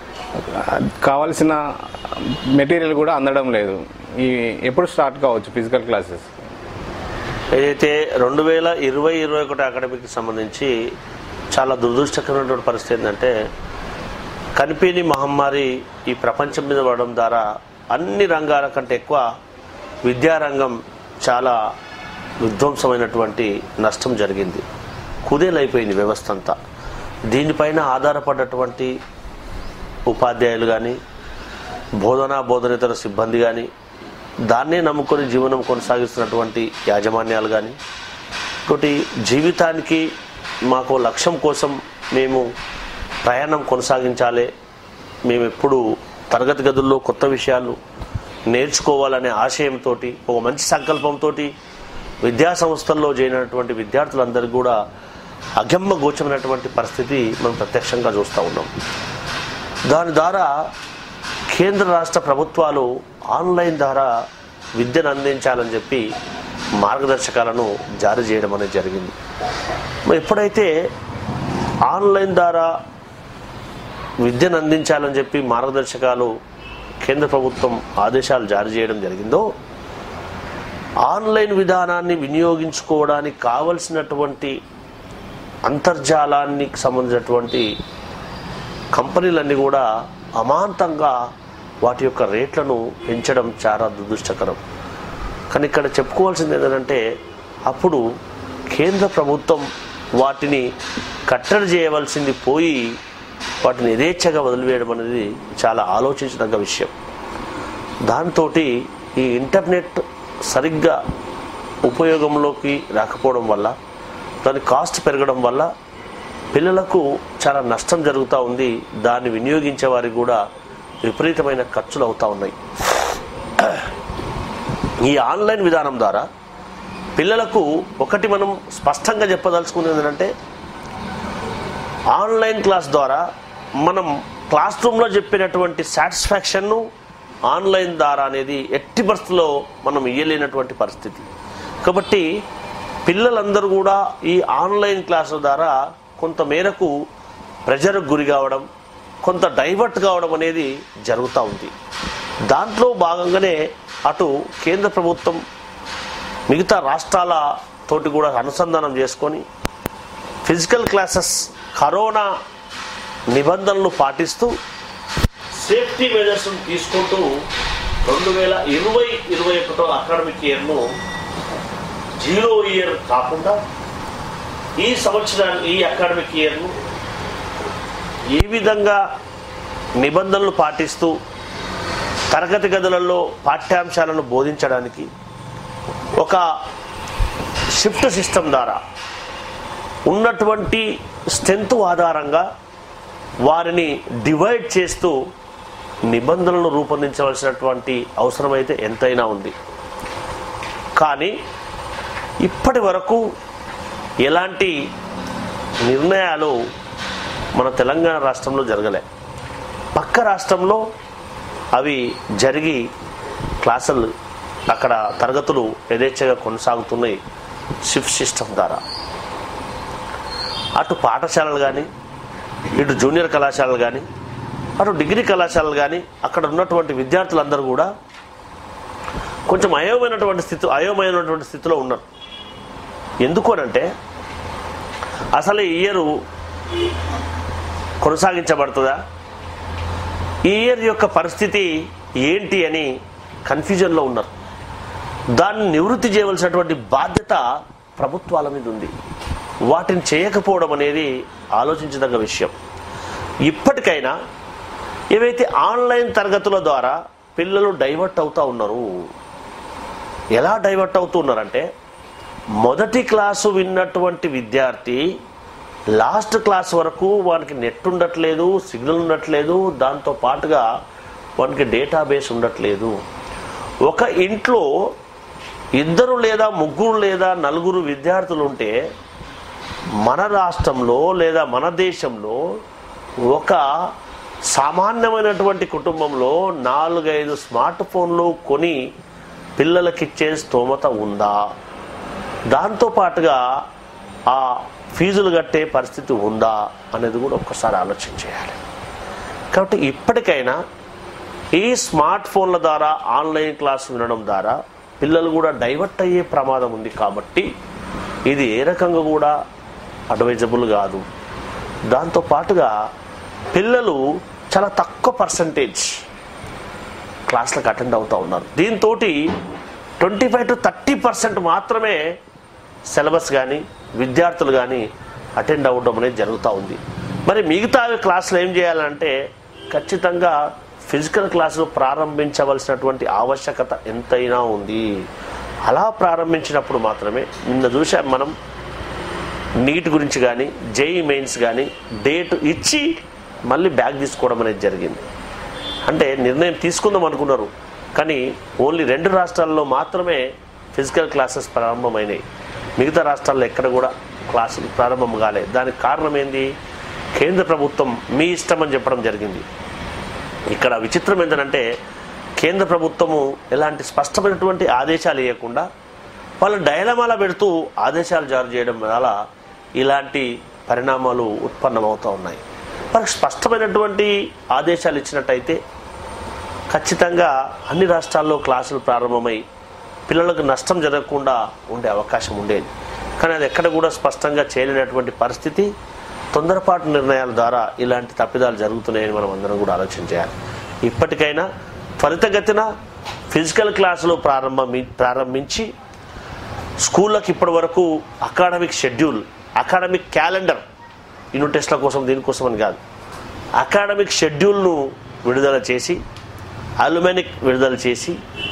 కావలసిన మెటీరియల్ కూడా అందడం లేదు ఈ ఎప్పుడు స్టార్ట్ కావచ్చు ఫిజికల్ క్లాసెస్ ఏదైతే రెండు వేల ఇరవై ఇరవై ఒకటి అకాడమీకి సంబంధించి చాలా దురదృష్టకరమైనటువంటి పరిస్థితి ఏంటంటే కనిపిని మహమ్మారి ఈ ప్రపంచం మీద పడడం ద్వారా అన్ని రంగాల కంటే ఎక్కువ విద్యారంగం చాలా విధ్వంసమైనటువంటి నష్టం జరిగింది కుదేలైపోయింది వ్యవస్థ అంతా దీనిపైన ఆధారపడ్డటువంటి ఉపాధ్యాయులు కానీ బోధనా బోధనేతర సిబ్బంది కానీ దాన్నే నమ్ముకొని జీవనం కొనసాగిస్తున్నటువంటి యాజమాన్యాలు కానీ ఇంకోటి జీవితానికి మాకు లక్ష్యం కోసం మేము ప్రయాణం కొనసాగించాలి మేము ఎప్పుడు తరగతి గదుల్లో కొత్త విషయాలు నేర్చుకోవాలనే ఆశయంతో ఒక మంచి సంకల్పంతో విద్యా సంస్థల్లో చేరినటువంటి విద్యార్థులందరికీ కూడా అగమ్య గోచమైనటువంటి పరిస్థితి మనం ప్రత్యక్షంగా చూస్తూ ఉన్నాం దాని ద్వారా కేంద్ర రాష్ట్ర ప్రభుత్వాలు ఆన్లైన్ ద్వారా విద్యను అందించాలని చెప్పి మార్గదర్శకాలను జారీ చేయడం అనేది జరిగింది మరి ఎప్పుడైతే ఆన్లైన్ ద్వారా విద్యను అందించాలని చెప్పి మార్గదర్శకాలు కేంద్ర ప్రభుత్వం ఆదేశాలు జారీ చేయడం జరిగిందో ఆన్లైన్ విధానాన్ని వినియోగించుకోవడానికి కావలసినటువంటి అంతర్జాలానికి సంబంధించినటువంటి కంపెనీలన్నీ కూడా అమాంతంగా వాటి యొక్క రేట్లను పెంచడం చాలా దురదృష్టకరం కానీ ఇక్కడ చెప్పుకోవాల్సింది ఏంటంటే అప్పుడు కేంద్ర ప్రభుత్వం వాటిని కట్టడి చేయవలసింది పోయి వాటిని యథేచ్ఛగా వదిలివేయడం అనేది చాలా ఆలోచించదగ్గ విషయం దాంతో ఈ ఇంటర్నెట్ సరిగ్గా ఉపయోగంలోకి రాకపోవడం వల్ల దాని కాస్ట్ పెరగడం వల్ల పిల్లలకు చాలా నష్టం జరుగుతూ ఉంది దాన్ని వినియోగించే వారికి కూడా విపరీతమైన ఖర్చులు అవుతూ ఉన్నాయి ఈ ఆన్లైన్ విధానం ద్వారా పిల్లలకు ఒకటి మనం స్పష్టంగా చెప్పదలుచుకునేది ఏంటంటే ఆన్లైన్ క్లాస్ ద్వారా మనం క్లాస్ రూమ్లో చెప్పినటువంటి సాటిస్ఫాక్షన్ను ఆన్లైన్ ద్వారా అనేది ఎట్టి పరిస్థితుల్లో మనం ఇయ్యలేనటువంటి పరిస్థితి కాబట్టి పిల్లలందరూ కూడా ఈ ఆన్లైన్ క్లాసుల ద్వారా కొంత మేరకు ప్రెజర్కు గురి కావడం కొంత డైవర్ట్ కావడం అనేది జరుగుతూ ఉంది దాంట్లో భాగంగానే అటు కేంద్ర ప్రభుత్వం మిగతా రాష్ట్రాల తోటి కూడా అనుసంధానం చేసుకొని ఫిజికల్ క్లాసెస్ కరోనా నిబంధనలు పాటిస్తూ సేఫ్టీ మెజర్స్ తీసుకుంటూ రెండు వేల ఇరవై ఇరవై ఒకటో అకాడమిక్ ఇయర్ను జీరో ఇయర్ కాకుండా ఈ సంవత్సరాన్ని ఈ అకాడమిక్ ఇయర్ను ఏ విధంగా నిబంధనలు పాటిస్తూ తరగతి గదులలో పాఠ్యాంశాలను బోధించడానికి ఒక షిఫ్ట్ సిస్టమ్ ద్వారా ఉన్నటువంటి స్ట్రెంత్ ఆధారంగా వారిని డివైడ్ చేస్తూ నిబంధనలను రూపొందించవలసినటువంటి అవసరమైతే ఎంతైనా ఉంది కానీ ఇప్పటి వరకు ఎలాంటి నిర్ణయాలు మన తెలంగాణ రాష్ట్రంలో జరగలే పక్క రాష్ట్రంలో అవి జరిగి క్లాసులు అక్కడ తరగతులు యథేచ్ఛగా కొనసాగుతున్నాయి షిఫ్ట్ సిస్టమ్ ద్వారా అటు పాఠశాలలు కానీ ఇటు జూనియర్ కళాశాలలు కానీ అటు డిగ్రీ కళాశాలలు కానీ అక్కడ ఉన్నటువంటి విద్యార్థులందరూ కూడా కొంచెం అయోమైనటువంటి స్థితి అయోమైనటువంటి స్థితిలో ఉన్నారు ఎందుకు అనంటే అసలు ఈ ఇయర్ కొనసాగించబడుతుందా ఈ ఇయర్ యొక్క పరిస్థితి ఏంటి అని కన్ఫ్యూజన్లో ఉన్నారు దాన్ని నివృత్తి చేయవలసినటువంటి బాధ్యత ప్రభుత్వాల మీద ఉంది వాటిని చేయకపోవడం అనేది ఆలోచించదగ్గ విషయం ఇప్పటికైనా ఏవైతే ఆన్లైన్ తరగతుల ద్వారా పిల్లలు డైవర్ట్ అవుతూ ఉన్నారు ఎలా డైవర్ట్ అవుతున్నారంటే మొదటి క్లాసు విన్నటువంటి విద్యార్థి లాస్ట్ క్లాస్ వరకు వానికి నెట్ ఉండట్లేదు సిగ్నల్ ఉండట్లేదు దాంతో పాటుగా వానికి డేటాబేస్ ఉండట్లేదు ఒక ఇంట్లో ఇద్దరు లేదా ముగ్గురు లేదా నలుగురు విద్యార్థులు ఉంటే మన రాష్ట్రంలో లేదా మన దేశంలో ఒక సామాన్యమైనటువంటి కుటుంబంలో నాలుగైదు స్మార్ట్ ఫోన్లు కొని పిల్లలకిచ్చే స్తోమత ఉందా దాంతో పాటుగా ఆ ఫీజులు కట్టే పరిస్థితి ఉందా అనేది కూడా ఒక్కసారి ఆలోచన చేయాలి కాబట్టి ఇప్పటికైనా ఈ స్మార్ట్ ఫోన్ల ద్వారా ఆన్లైన్ క్లాస్ వినడం ద్వారా పిల్లలు కూడా డైవర్ట్ అయ్యే ప్రమాదం ఉంది కాబట్టి ఇది ఏ రకంగా కూడా అడ్వైజబుల్ కాదు దాంతో పాటుగా పిల్లలు చాలా తక్కువ పర్సంటేజ్ క్లాసులకు అటెండ్ అవుతూ ఉన్నారు దీంతో twenty five to thirty percent మాత్రమే సిలబస్ కానీ విద్యార్థులు కానీ అటెండ్ అవ్వడం అనేది జరుగుతూ ఉంది మరి మిగతా క్లాసులు ఏం చేయాలంటే ఖచ్చితంగా ఫిజికల్ క్లాసులు ప్రారంభించవలసినటువంటి ఆవశ్యకత ఎంతైనా ఉంది అలా ప్రారంభించినప్పుడు మాత్రమే నిన్న చూసాం మనం నీట్ గురించి కానీ జేఈ మెయిన్స్ కానీ డేట్ ఇచ్చి మళ్ళీ బ్యాగ్ తీసుకోవడం అనేది జరిగింది అంటే నిర్ణయం తీసుకుందాం అనుకున్నారు కానీ ఓన్లీ రెండు రాష్ట్రాల్లో మాత్రమే ఫిజికల్ క్లాసెస్ ప్రారంభమైనాయి మిగతా రాష్ట్రాల్లో ఎక్కడ కూడా క్లాసులు ప్రారంభం కాలేదు దానికి కారణం ఏంది కేంద్ర ప్రభుత్వం మీ ఇష్టం అని చెప్పడం జరిగింది ఇక్కడ విచిత్రం ఏంటంటే కేంద్ర ప్రభుత్వము ఎలాంటి స్పష్టమైనటువంటి ఆదేశాలు ఇవ్వకుండా వాళ్ళు డైలమాల పెడుతూ ఆదేశాలు జారీ చేయడం వల్ల ఇలాంటి పరిణామాలు ఉత్పన్నమవుతూ ఉన్నాయి వారికి స్పష్టమైనటువంటి ఆదేశాలు ఇచ్చినట్టయితే ఖచ్చితంగా అన్ని రాష్ట్రాల్లో క్లాసులు ప్రారంభమై పిల్లలకు నష్టం జరగకుండా ఉండే అవకాశం ఉండేది కానీ అది ఎక్కడ కూడా స్పష్టంగా చేయలేనటువంటి పరిస్థితి తొందరపాటు నిర్ణయాల ద్వారా ఇలాంటి తప్పిదాలు జరుగుతున్నాయని మనం అందరం కూడా ఆలోచన చేయాలి ఇప్పటికైనా త్వరితగతిన ఫిజికల్ క్లాసులు ప్రారంభమి ప్రారంభించి స్కూళ్ళకి ఇప్పటి వరకు academic schedule academic calendar unit టెస్ట్ల కోసం దీనికోసం అని కాదు అకాడమిక్ షెడ్యూల్ను విడుదల చేసి అలుమెనిక్ విడుదల చేసి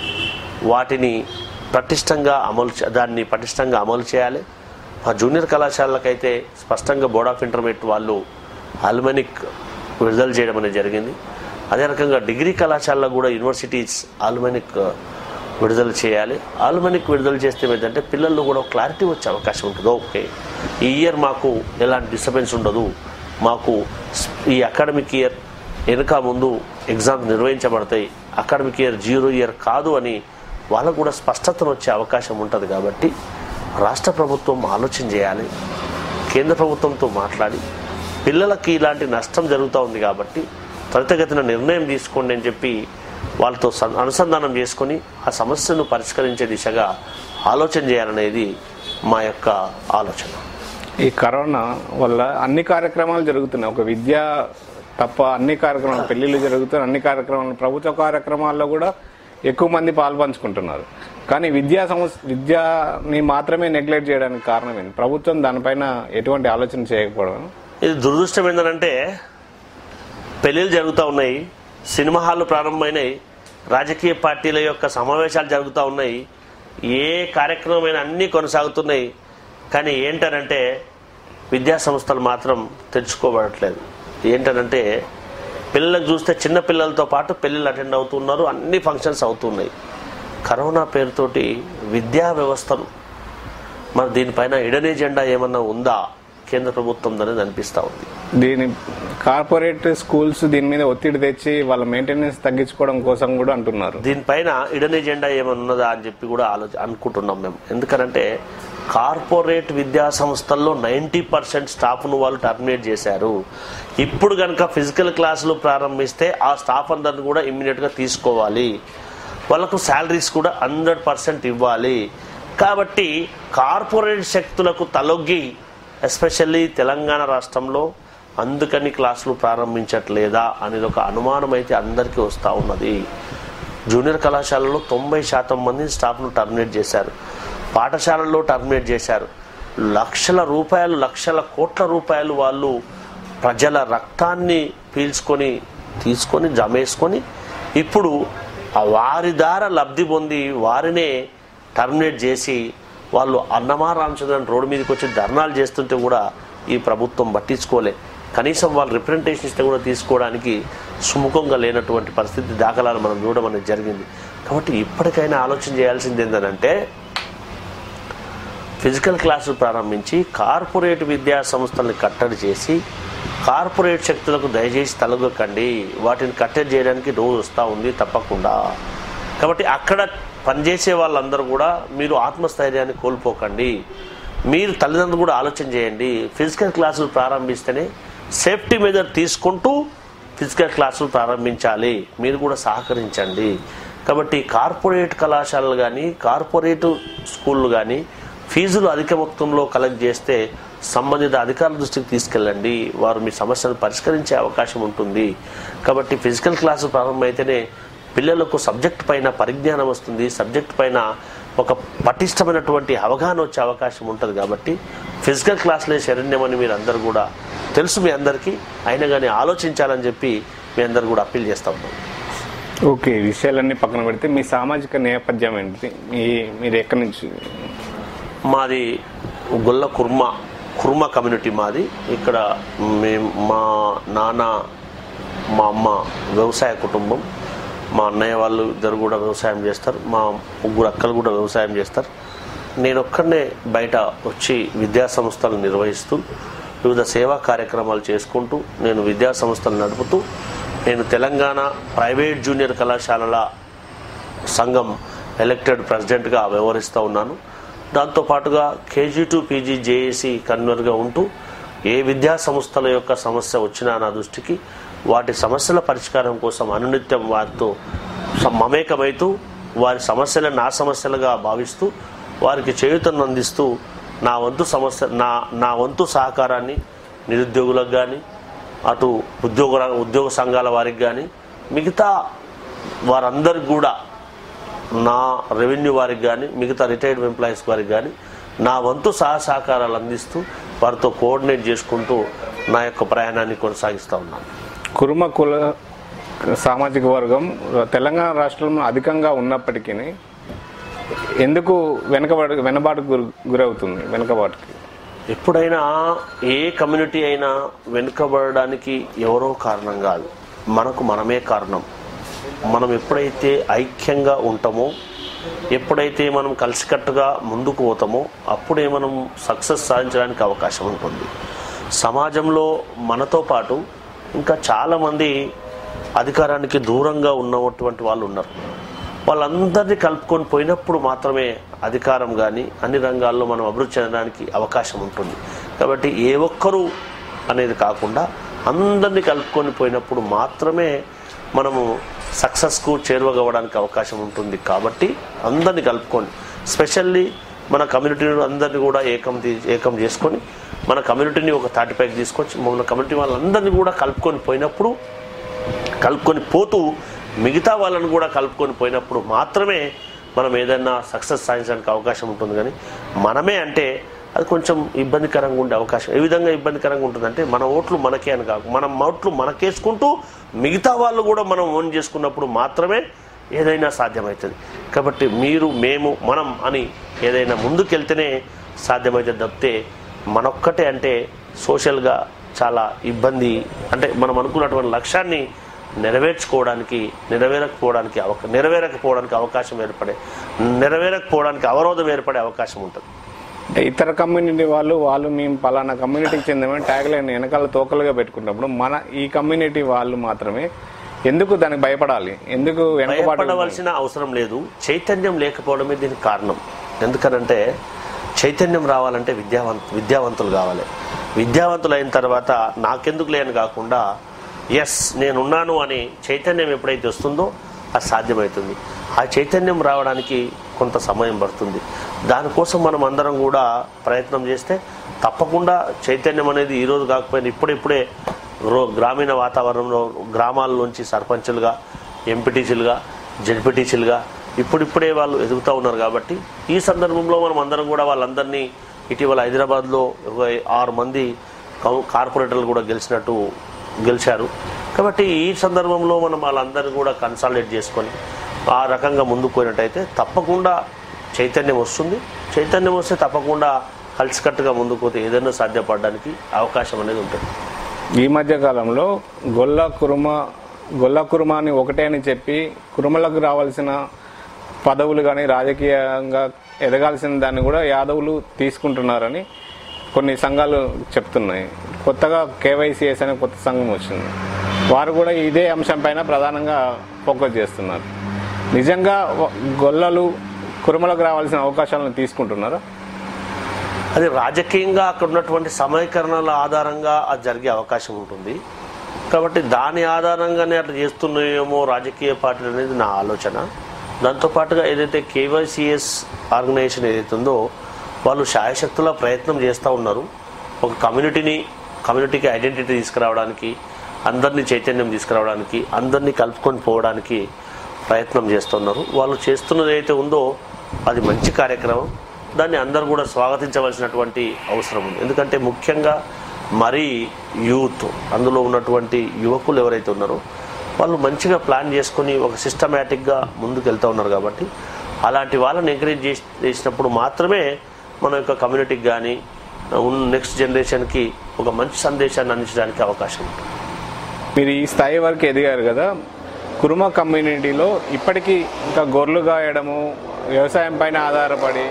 వాటిని పటిష్టంగా అమలు చే- దాన్ని పటిష్టంగా అమలు చేయాలి మా జూనియర్ కళాశాలకైతే స్పష్టంగా బోర్డ్ ఆఫ్ ఇంటర్మీడియట్ వాళ్ళు అలుమెనిక్ విడుదల చేయడం అనేది జరిగింది అదే రకంగా డిగ్రీ కళాశాలలో కూడా యూనివర్సిటీస్ ఆల్మెనిక్ విడుదల చేయాలి ఆల్మెనిక్ విడుదల చేస్తే ఏంటంటే పిల్లల్లో కూడా క్లారిటీ వచ్చే అవకాశం ఉంటుంది ఓకే ఈ ఇయర్ మాకు ఎలాంటి డిస్టర్బెన్స్ ఉండదు మాకు స్- ఈ అకాడమిక్ ఇయర్ వెనుక ముందు ఎగ్జామ్స్ నిర్వహించబడతాయి అకాడమిక్ ఇయర్ జీరో ఇయర్ కాదు అని వాళ్ళకు కూడా స్పష్టతను వచ్చే అవకాశం ఉంటుంది కాబట్టి రాష్ట్ర ప్రభుత్వం ఆలోచన చేయాలి కేంద్ర ప్రభుత్వంతో మాట్లాడి పిల్లలకి ఇలాంటి నష్టం జరుగుతూ ఉంది కాబట్టి త్వరితగతిన నిర్ణయం తీసుకోండి అని చెప్పి వాళ్ళతో సం- అనుసంధానం చేసుకొని ఆ సమస్యను పరిష్కరించే దిశగా ఆలోచన చేయాలనేది మా యొక్క ఆలోచన ఈ కరోనా వల్ల అన్ని కార్యక్రమాలు జరుగుతున్నాయి ఒక విద్య తప్ప అన్ని కార్యక్రమాలు పెళ్లిళ్ళు జరుగుతున్నాయి అన్ని కార్యక్రమాలు ప్రభుత్వ కార్యక్రమాల్లో కూడా ఎక్కువ మంది పాల్పంచుకుంటున్నారు కానీ విద్యా సంస్థ విద్యని మాత్రమే నెగ్లెక్ట్ చేయడానికి కారణం ఏంటి ప్రభుత్వం దానిపైన ఎటువంటి ఆలోచన చేయకపోవడం ఇది దురదృష్టం ఏంటంటే పెళ్ళిళ్ళు జరుగుతూ ఉన్నాయి సినిమా హాళ్ళు ప్రారంభమైనాయి రాజకీయ పార్టీల యొక్క సమావేశాలు జరుగుతూ ఉన్నాయి ఏ కార్యక్రమమైనా అన్నీ కొనసాగుతున్నాయి కానీ ఏంటనంటే విద్యా సంస్థలు మాత్రం తెరుచుకోబడట్లేదు ఏంటనంటే పిల్లలకు చూస్తే చిన్న పిల్లలతో పాటు పెళ్ళిళ్ళు అటెండ్ అవుతున్నారు అన్ని ఫంక్షన్స్ అవుతున్నాయి కరోనా పేరుతోటి విద్యా వ్యవస్థను మరి దీనిపైన ఇడన్ ఎజెండా ఏమన్నా ఉందా కేంద్ర ప్రభుత్వం అనేది అనిపిస్తూ ఉంది దీని కార్పొరేట్ స్కూల్స్ దీని మీద ఒత్తిడి తెచ్చి వాళ్ళ మెయింటెనెన్స్ తగ్గించుకోవడం కోసం కూడా అంటున్నారు దీనిపైన ఇడన్ ఎజెండా ఏమైనా ఉన్నదా అని చెప్పి కూడా ఆలోచన అనుకుంటున్నాం మేము ఎందుకనంటే కార్పొరేట్ విద్యా సంస్థల్లో నైంటీ పర్సెంట్ స్టాఫ్ను వాళ్ళు టర్మినేట్ చేశారు ఇప్పుడు కనుక ఫిజికల్ క్లాసులు ప్రారంభిస్తే ఆ స్టాఫ్ అందరిని కూడా ఇమ్మీడియట్గా తీసుకోవాలి వాళ్ళకు శాలరీస్ కూడా హండ్రెడ్ పర్సెంట్ ఇవ్వాలి కాబట్టి కార్పొరేట్ శక్తులకు తలొగ్గి ఎస్పెషల్లీ తెలంగాణ రాష్ట్రంలో అందుకని క్లాసులు ప్రారంభించట్లేదా అనేది ఒక అనుమానం అయితే అందరికీ వస్తూ ఉన్నది జూనియర్ కళాశాలలో తొంభై శాతం మంది స్టాఫ్ను టర్మినేట్ చేశారు పాఠశాలల్లో టర్మినేట్ చేశారు లక్షల రూపాయలు లక్షల కోట్ల రూపాయలు వాళ్ళు ప్రజల రక్తాన్ని పీల్చుకొని తీసుకొని జమేసుకొని ఇప్పుడు ఆ వారి ద్వారా లబ్ధి పొంది వారినే టర్మినేట్ చేసి వాళ్ళు అన్నమా రామచంద్రన్ రోడ్డు మీదకి వచ్చి ధర్నాలు చేస్తుంటే కూడా ఈ ప్రభుత్వం పట్టించుకోలే కనీసం వాళ్ళు రిప్రజెంటేషన్ ఇస్తే కూడా తీసుకోవడానికి సుముఖంగా లేనటువంటి పరిస్థితి దాఖలాలు మనం చూడడం అనేది జరిగింది కాబట్టి ఇప్పటికైనా ఆలోచన చేయాల్సింది ఏంటంటే ఫిజికల్ క్లాసులు ప్రారంభించి కార్పొరేట్ విద్యా సంస్థల్ని కట్టడి చేసి కార్పొరేట్ శక్తులకు దయచేసి తలగొక్కండి వాటిని కట్టడి చేయడానికి రోజు వస్తూ ఉంది తప్పకుండా కాబట్టి అక్కడ పనిచేసే వాళ్ళందరూ కూడా మీరు ఆత్మస్థైర్యాన్ని కోల్పోకండి మీరు తల్లిదండ్రులు కూడా ఆలోచన చేయండి ఫిజికల్ క్లాసులు ప్రారంభిస్తేనే సేఫ్టీ మెజర్ తీసుకుంటూ ఫిజికల్ క్లాసులు ప్రారంభించాలి మీరు కూడా సహకరించండి కాబట్టి కార్పొరేట్ కళాశాలలు కానీ కార్పొరేట్ స్కూళ్ళు కానీ ఫీజులు అధిక మొత్తంలో కలెక్ట్ చేస్తే సంబంధిత అధికారుల దృష్టికి తీసుకెళ్ళండి వారు మీ సమస్యను పరిష్కరించే అవకాశం ఉంటుంది కాబట్టి ఫిజికల్ క్లాసు ప్రారంభమైతేనే పిల్లలకు సబ్జెక్ట్ పైన పరిజ్ఞానం వస్తుంది సబ్జెక్ట్ పైన ఒక పటిష్టమైనటువంటి అవగాహన వచ్చే అవకాశం ఉంటుంది కాబట్టి ఫిజికల్ క్లాసులే శరణ్యమని మీరు అందరు కూడా తెలుసు మీ అందరికీ అయినా కానీ ఆలోచించాలని చెప్పి మీ అందరు కూడా అప్పీల్ చేస్తూ ఉన్నాం ఓకే ఈ విషయాలన్నీ పక్కన పెడితే మీ సామాజిక నేపథ్యం ఏంటి మీ మీరు ఎక్కడి నుంచి మాది గొల్ల కుర్మ కుర్మ కమ్యూనిటీ మాది ఇక్కడ మేము మా నాన్న మా అమ్మ వ్యవసాయ కుటుంబం మా అన్నయ్య వాళ్ళు ఇద్దరు కూడా వ్యవసాయం చేస్తారు మా ముగ్గురు అక్కలు కూడా వ్యవసాయం చేస్తారు నేను ఒక్కడనే బయట వచ్చి విద్యా సంస్థలు నిర్వహిస్తూ వివిధ సేవా కార్యక్రమాలు చేసుకుంటూ నేను విద్యా సంస్థలు నడుపుతూ నేను తెలంగాణ ప్రైవేట్ జూనియర్ కళాశాలల సంఘం ఎలక్టెడ్ ప్రెసిడెంట్గా వ్యవహరిస్తూ ఉన్నాను దాంతోపాటుగా కేజీ టు పీజీ జేఏసీ కన్వీనర్గా ఉంటూ ఏ విద్యా సంస్థల యొక్క సమస్య వచ్చినా నా దృష్టికి వాటి సమస్యల పరిష్కారం కోసం అనునిత్యం వారితో స- మమేకమైతూ వారి సమస్యలను నా సమస్యలుగా భావిస్తూ వారికి చేయుతను అందిస్తూ నా వంతు సమస్య నా నా వంతు సహకారాన్ని నిరుద్యోగులకు కానీ అటు ఉద్యోగ ఉద్యోగ సంఘాల వారికి కానీ మిగతా వారందరికి కూడా నా రెవెన్యూ వారికి కానీ మిగతా రిటైర్డ్ ఎంప్లాయీస్ వారికి కానీ నా వంతు సహ సహకారాలు అందిస్తూ వారితో కోఆర్డినేట్ చేసుకుంటూ నా యొక్క ప్రయాణాన్ని కొనసాగిస్తూ ఉన్నాను కురుమ కుల సామాజిక వర్గం తెలంగాణ రాష్ట్రంలో అధికంగా ఉన్నప్పటికీ ఎందుకు వెనకబాటు వెనబాటుకు గురి గురవుతుంది వెనకబాటుకి ఎప్పుడైనా ఏ కమ్యూనిటీ అయినా వెనుకబడడానికి ఎవరో కారణం కాదు మనకు మనమే కారణం మనం ఎప్పుడైతే ఐక్యంగా ఉంటామో ఎప్పుడైతే మనం కలిసికట్టుగా ముందుకు పోతామో అప్పుడే మనం సక్సెస్ సాధించడానికి అవకాశం ఉంటుంది సమాజంలో మనతో పాటు ఇంకా చాలామంది అధికారానికి దూరంగా ఉన్నటువంటి వాళ్ళు ఉన్నారు వాళ్ళందరినీ కలుపుకొని పోయినప్పుడు మాత్రమే అధికారం కానీ అన్ని రంగాల్లో మనం అభివృద్ధి చెందడానికి అవకాశం ఉంటుంది కాబట్టి ఏ ఒక్కరూ అనేది కాకుండా అందరినీ కలుపుకొని పోయినప్పుడు మాత్రమే మనము సక్సెస్కు చేరువగవడానికి అవకాశం ఉంటుంది కాబట్టి అందరినీ కలుపుకొని స్పెషల్లీ మన కమ్యూనిటీని అందరినీ కూడా ఏకం తీ- ఏకం చేసుకొని మన కమ్యూనిటీని ఒక తాటిపైకి తీసుకొచ్చి మన కమ్యూనిటీ వాళ్ళందరినీ కూడా కలుపుకొని పోయినప్పుడు కలుపుకొని పోతూ మిగతా వాళ్ళని కూడా కలుపుకొని పోయినప్పుడు మాత్రమే మనం ఏదైనా సక్సెస్ సాధించడానికి అవకాశం ఉంటుంది కానీ మనమే అంటే అది కొంచెం ఇబ్బందికరంగా ఉండే అవకాశం ఏ విధంగా ఇబ్బందికరంగా ఉంటుందంటే మన ఓట్లు మనకే అని కాదు మనం ఓట్లు మనకేసుకుంటూ మిగతా వాళ్ళు కూడా మనం ఓన్ చేసుకున్నప్పుడు మాత్రమే ఏదైనా సాధ్యమవుతుంది కాబట్టి మీరు మేము మనం అని ఏదైనా ముందుకెళ్తేనే సాధ్యమవుతుంది తప్పితే మనొక్కటే అంటే సోషల్గా చాలా ఇబ్బంది అంటే మనం అనుకున్నటువంటి లక్ష్యాన్ని నెరవేర్చుకోవడానికి నెరవేరకపోవడానికి అవకా నెరవేరకపోవడానికి అవకాశం ఏర్పడే నెరవేరకపోవడానికి అవరోధం ఏర్పడే అవకాశం ఉంటుంది అంటే ఇతర కమ్యూనిటీ వాళ్ళు వాళ్ళు మేము పలానా కమ్యూనిటీకి చెందామని ట్యాగ్ లైన్ వెనకాల తోకలుగా పెట్టుకున్నప్పుడు మన ఈ కమ్యూనిటీ వాళ్ళు మాత్రమే ఎందుకు దానికి భయపడాలి ఎందుకు వెనకబాటు భయపడవలసిన అవసరం లేదు చైతన్యం లేకపోవడమే దీనికి కారణం ఎందుకనంటే చైతన్యం రావాలంటే విద్యావంత విద్యావంతులు కావాలి విద్యావంతులు అయిన తర్వాత నాకెందుకు లేని కాకుండా ఎస్ నేనున్నాను అని చైతన్యం ఎప్పుడైతే వస్తుందో అది సాధ్యమవుతుంది ఆ చైతన్యం రావడానికి కొంత సమయం పడుతుంది దానికోసం మనం అందరం కూడా ప్రయత్నం చేస్తే తప్పకుండా చైతన్యం అనేది ఈరోజు కాకపోయినా ఇప్పుడిప్పుడే రో- గ్రామీణ వాతావరణంలో గ్రామాల్లోంచి సర్పంచులుగా ఎంపీటీసీలుగా జడ్పీటీసీలుగా ఇప్పుడిప్పుడే వాళ్ళు ఎదుగుతూ ఉన్నారు కాబట్టి ఈ సందర్భంలో మనం అందరం కూడా వాళ్ళందరినీ ఇటీవల హైదరాబాద్లో ఒక ఆరు మంది కౌ- కార్పొరేటర్లు కూడా గెలిచినట్టు గెలిచారు కాబట్టి ఈ సందర్భంలో మనం వాళ్ళందరినీ కూడా కన్సాలిడేట్ చేసుకొని ఆ రకంగా ముందుకు పోయినట్టయితే తప్పకుండా చైతన్యం వస్తుంది చైతన్యం వస్తే తప్పకుండా కలిసికట్టుగా ముందుకు పోతే ఏదైనా సాధ్యపడడానికి అవకాశం అనేది ఉంటుంది ఈ మధ్య కాలంలో గొల్ల కురుమ గొల్ల కురుమ అని ఒకటే అని చెప్పి కురుమలకు రావాల్సిన పదవులు కానీ రాజకీయంగా ఎదగాల్సిన దాన్ని కూడా యాదవులు తీసుకుంటున్నారని కొన్ని సంఘాలు చెప్తున్నాయి కొత్తగా కేవైసీఎస్ అనే కొత్త సంఘం వచ్చింది వారు కూడా ఇదే అంశం పైన ప్రధానంగా ఫోకస్ చేస్తున్నారు నిజంగా వ- గొల్లలు కురుమలకు రావాల్సిన అవకాశాలను తీసుకుంటున్నారా అది రాజకీయంగా అక్కడ ఉన్నటువంటి సమీకరణల ఆధారంగా అది జరిగే అవకాశం ఉంటుంది కాబట్టి దాని ఆధారంగానే అట్లా చేస్తున్నాయేమో రాజకీయ పార్టీలు అనేది నా ఆలోచన దాంతోపాటుగా ఏదైతే కేవైసిఎస్ ఆర్గనైజేషన్ ఏదైతే ఉందో వాళ్ళు శాయశక్తుల ప్రయత్నం చేస్తూ ఉన్నారు ఒక కమ్యూనిటీని కమ్యూనిటీకి ఐడెంటిటీ తీసుకురావడానికి అందరినీ చైతన్యం తీసుకురావడానికి అందరినీ కలుపుకొని పోవడానికి ప్రయత్నం చేస్తున్నారు వాళ్ళు చేస్తున్నది ఏదైతే ఉందో అది మంచి కార్యక్రమం దాన్ని అందరూ కూడా స్వాగతించవలసినటువంటి అవసరం ఉంది ఎందుకంటే ముఖ్యంగా మరీ యూత్ అందులో ఉన్నటువంటి యువకులు ఎవరైతే ఉన్నారో వాళ్ళు మంచిగా ప్లాన్ చేసుకొని ఒక సిస్టమేటిక్గా ముందుకు వెళ్తూ ఉన్నారు కాబట్టి అలాంటి వాళ్ళని ఎంకరేజ్ చేసి చేసినప్పుడు మాత్రమే మన యొక్క కమ్యూనిటీకి కానీ నెక్స్ట్ జనరేషన్కి ఒక మంచి సందేశాన్ని అందించడానికి అవకాశం ఉంటుంది మీరు ఈ స్థాయి వరకు ఎదిగారు కదా కురుమ కమ్యూనిటీలో ఇప్పటికీ ఇంకా గొర్రెలు గాయడము వ్యవసాయం పైన ఆధారపడి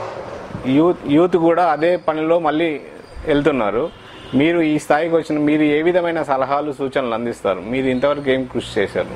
యూత్ యూత్ కూడా అదే పనిలో మళ్ళీ వెళ్తున్నారు మీరు ఈ స్థాయికి వచ్చిన మీరు ఏ విధమైన సలహాలు సూచనలు అందిస్తారు మీరు ఇంతవరకు ఏం కృషి చేశారు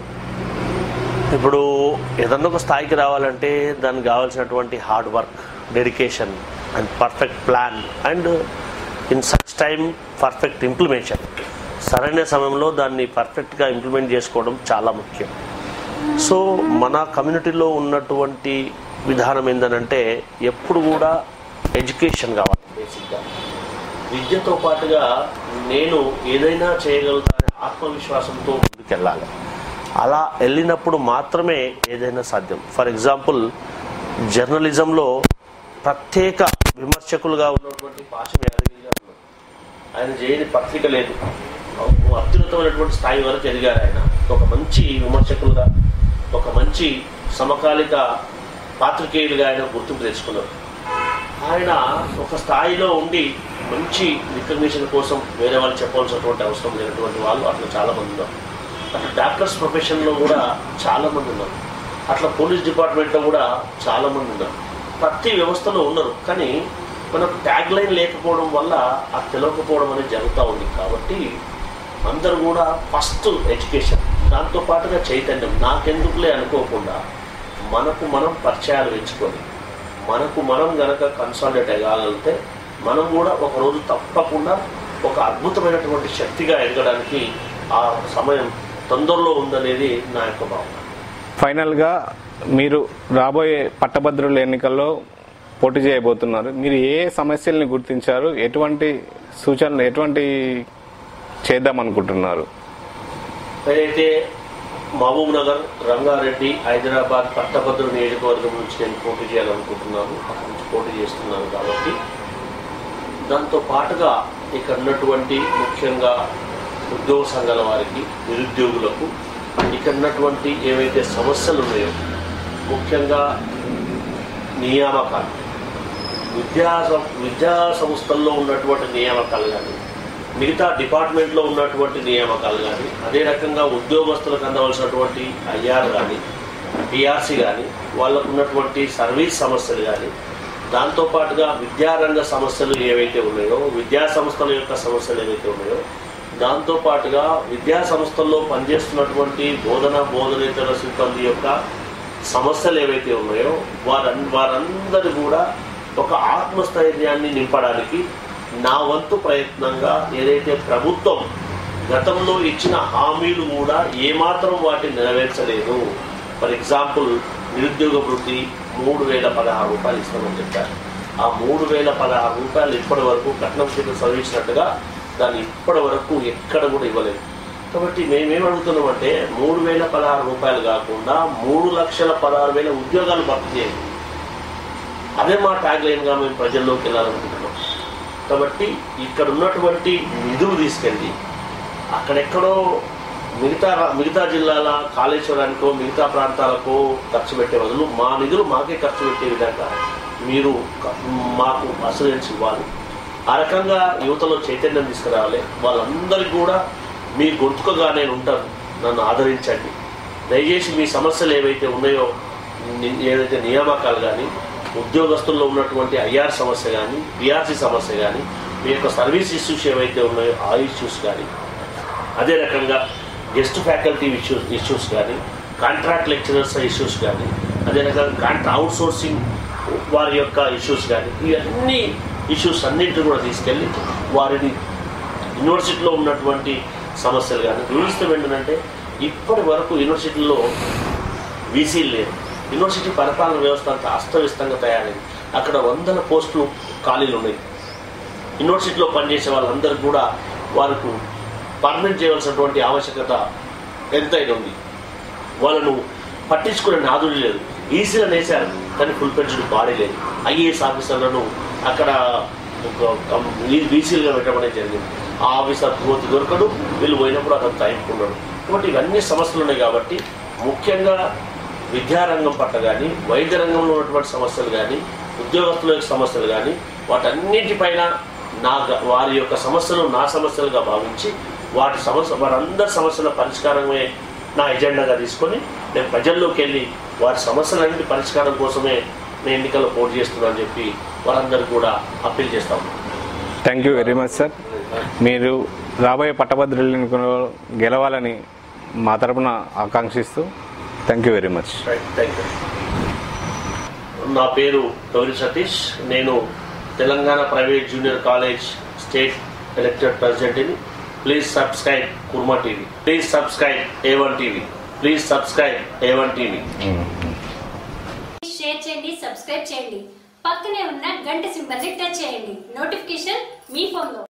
ఇప్పుడు ఏదన్నా ఒక స్థాయికి రావాలంటే దానికి కావాల్సినటువంటి hard work dedication and perfect plan and in such time perfect implementation సరైన సమయంలో దాన్ని పర్ఫెక్ట్గా ఇంప్లిమెంట్ చేసుకోవడం చాలా ముఖ్యం సో మన కమ్యూనిటీలో ఉన్నటువంటి విధానం ఏంటంటే ఎప్పుడు కూడా ఎడ్యుకేషన్ కావాలి బేసిక్గా విద్యతో పాటుగా నేను ఏదైనా చేయగలుగుతానే ఆత్మవిశ్వాసంతో ముందుకెళ్ళాలి అలా వెళ్ళినప్పుడు మాత్రమే ఏదైనా సాధ్యం ఫర్ ఎగ్జాంపుల్ జర్నలిజంలో ప్రత్యేక విమర్శకులుగా ఉన్నటువంటి పాశం యాదగిరి గారు ఉన్నారు. ఆయన చేయని పత్రిక లేదు అత్యున్నతమైనటువంటి స్థాయి వరకు ఎదిగారు ఆయన ఒక మంచి విమర్శకులుగా ఒక మంచి సమకాలిక పాత్రికేయులుగా ఆయన గుర్తింపు తెచ్చుకున్నారు ఆయన ఒక స్థాయిలో ఉండి మంచి రికగ్నిషన్ కోసం వేరే వాళ్ళు చెప్పాల్సినటువంటి అవసరం లేనటువంటి వాళ్ళు అట్లా చాలా మంది ఉన్నారు అట్లా డాక్టర్స్ ప్రొఫెషన్లో కూడా చాలా మంది ఉన్నారు అట్లా పోలీస్ డిపార్ట్మెంట్లో కూడా చాలా మంది ఉన్నారు ప్రతి వ్యవస్థలో ఉన్నారు కానీ మనకు ట్యాగ్ లైన్ లేకపోవడం వల్ల ఆ తెలియకపోవడం అనేది జరుగుతూ ఉంది కాబట్టి అందరూ కూడా ఫస్ట్ ఎడ్యుకేషన్ దాంతో పాటుగా చైతన్యం నాకెందుకులే అనుకోకుండా మనకు మనం పరిచయాలు పెంచుకొని మనకు మనం గనక కన్సాలిడేట్ అయ్యగలిగితే మనం కూడా ఒక రోజు తప్పకుండా ఒక అద్భుతమైనటువంటి శక్తిగా ఎదగడానికి ఆ సమయం తొందరలో ఉందనేది నా యొక్క భావన ఫైనల్గా మీరు రాబోయే పట్టభద్రుల ఎన్నికల్లో పోటీ చేయబోతున్నారు మీరు ఏ సమస్యల్ని గుర్తించారు ఎటువంటి సూచనలు ఎటువంటి చేద్దాం అనుకుంటున్నారు ఏదైతే మహబూబ్ నగర్ రంగారెడ్డి హైదరాబాద్ పట్టభద్రుల నియోజకవర్గం నుంచి నేను పోటీ చేయాలనుకుంటున్నాను అక్కడి నుంచి పోటీ చేస్తున్నాను కాబట్టి దాంతో పాటుగా ఇక్కడ ఉన్నటువంటి ముఖ్యంగా ఉద్యోగ సంఘాల వారికి నిరుద్యోగులకు ఇక్కడ ఉన్నటువంటి ఏవైతే సమస్యలు ఉన్నాయో ముఖ్యంగా నియామకాలు విద్యా సం- విద్యా సంస్థల్లో ఉన్నటువంటి నియామకాలు కానీ మిగతా డిపార్ట్మెంట్లో ఉన్నటువంటి నియామకాలు కానీ అదే రకంగా ఉద్యోగస్తులకు అందవలసినటువంటి ఐఆర్ కానీ పిఆర్సీ కానీ వాళ్ళకు ఉన్నటువంటి సర్వీస్ సమస్యలు కానీ దాంతోపాటుగా విద్యారంగ సమస్యలు ఏవైతే ఉన్నాయో విద్యా సంస్థల యొక్క సమస్యలు ఏవైతే ఉన్నాయో దాంతోపాటుగా విద్యా సంస్థల్లో పనిచేస్తున్నటువంటి బోధన బోధనేతర సిబ్బంది యొక్క సమస్యలు ఏవైతే ఉన్నాయో వారన్ వారందరూ కూడా ఒక ఆత్మస్థైర్యాన్ని నింపడానికి నా వంతు ప్రయత్నంగా ఏదైతే ప్రభుత్వం గతంలో ఇచ్చిన హామీలు కూడా ఏమాత్రం వాటిని నెరవేర్చలేదు ఫర్ ఎగ్జాంపుల్ నిరుద్యోగ వృత్తి మూడు వేల పదహారు రూపాయలు ఇస్తామని చెప్పారు ఆ మూడు వేల పదహారు రూపాయలు ఇప్పటి వరకు కట్నం కింద చదివించినట్టుగా దాన్ని ఇప్పటి వరకు ఎక్కడ కూడా ఇవ్వలేదు కాబట్టి మేమేం అడుగుతున్నామంటే మూడు వేల పదహారు రూపాయలు కాకుండా మూడు లక్షల పదహారు వేల ఉద్యోగాలు భర్తీ చేయండి అదే మా ట్యాగ్ లైన్గా మేము ప్రజల్లోకి వెళ్ళాలనుకుంటున్నాం కాబట్టి ఇక్కడ ఉన్నటువంటి నిధులు తీసుకెళ్ళి అక్కడెక్కడో మిగతా మిగతా జిల్లాల కాళేశ్వరానికో మిగతా ప్రాంతాలకో ఖర్చు పెట్టే బదులు మా నిధులు మాకే ఖర్చు పెట్టే విధంగా మీరు క- మాకు అసూరెన్స్ ఇవ్వాలి ఆ రకంగా యువతలో చైతన్యం తీసుకురావాలి వాళ్ళందరికీ కూడా మీ గొంతుకగా నేను ఉంటాను నన్ను ఆదరించండి దయచేసి మీ సమస్యలు ఏవైతే ఉన్నాయో ని- ఏదైతే నియామకాలు కానీ ఉద్యోగస్తుల్లో ఉన్నటువంటి ఐఆర్ సమస్య కానీ బీఆర్సీ సమస్య కానీ మీ యొక్క సర్వీస్ ఇష్యూస్ ఏవైతే ఉన్నాయో ఆ ఇష్యూస్ కానీ అదే రకంగా గెస్ట్ ఫ్యాకల్టీ ఇష్యూస్ ఇష్యూస్ కానీ కాంట్రాక్ట్ లెక్చరర్స్ ఇష్యూస్ కానీ అదే రకంగా కాంట్రా అవుట్ సోర్సింగ్ వారి యొక్క ఇష్యూస్ కానీ ఇవన్నీ ఇష్యూస్ అన్నింటిని కూడా తీసుకెళ్ళి వారిని యూనివర్సిటీలో ఉన్నటువంటి సమస్యలు కానీ దురదృష్టం ఏంటంటే ఇప్పటి వరకు యూనివర్సిటీలో వీసీలు లేవు యూనివర్సిటీ పరిపాలన వ్యవస్థ అంతా అస్తవ్యస్తంగా తయారైంది అక్కడ వందల పోస్టులు ఖాళీలు ఉన్నాయి యూనివర్సిటీలో పనిచేసే వాళ్ళందరికీ కూడా వారికి పర్మనెంట్ చేయవలసినటువంటి ఆవశ్యకత ఎంతైనా ఉంది వాళ్ళను పట్టించుకునే నాదుడు లేదు ఈసీలను వేశారు కానీ ఫుల్ పెన్షన్ బాడీ లేదు ఐఏఎస్ ఆఫీసర్లను అక్కడ బీసీలుగా పెట్టడం అనేది జరిగింది ఆ ఆఫీసర్ పూర్తి దొరకడు వీళ్ళు పోయినప్పుడు అతను తయించుకున్నాడు కాబట్టి ఇవన్నీ సమస్యలు ఉన్నాయి కాబట్టి ముఖ్యంగా విద్యారంగం పట్ల కానీ వైద్య రంగంలో ఉన్నటువంటి సమస్యలు కానీ ఉద్యోగస్తుల యొక్క సమస్యలు కానీ వాటన్నిటిపైన నా గ- వారి యొక్క సమస్యలు నా సమస్యలుగా భావించి వాటి సమస్య వారందరి సమస్యల పరిష్కారమే నా ఎజెండాగా తీసుకొని నేను ప్రజల్లోకి వెళ్ళి వారి సమస్యలన్నింటి పరిష్కారం కోసమే నేను ఎన్నికల్లో పోటీ చేస్తున్నాను అని చెప్పి వారందరూ కూడా అప్పీల్ చేస్తాము thank you very much sir మీరు రాబోయే పట్టభద్రుల ఎన్నికల్లో గెలవాలని మా తరపున ఆకాంక్షిస్తూ thank you very much thank you నా పేరు గౌరి సతీష్ నేను Telangana private junior college state elected ప్రెసిడెంట్ని please subscribe Kurma TV please subscribe A one TV please subscribe A one TV share చేయండి సబ్స్క్రైబ్ చేయండి పక్కనే ఉన్న గంట సింబల్ని టచ్ చేయండి నోటిఫికేషన్ మీ ఫోన్లో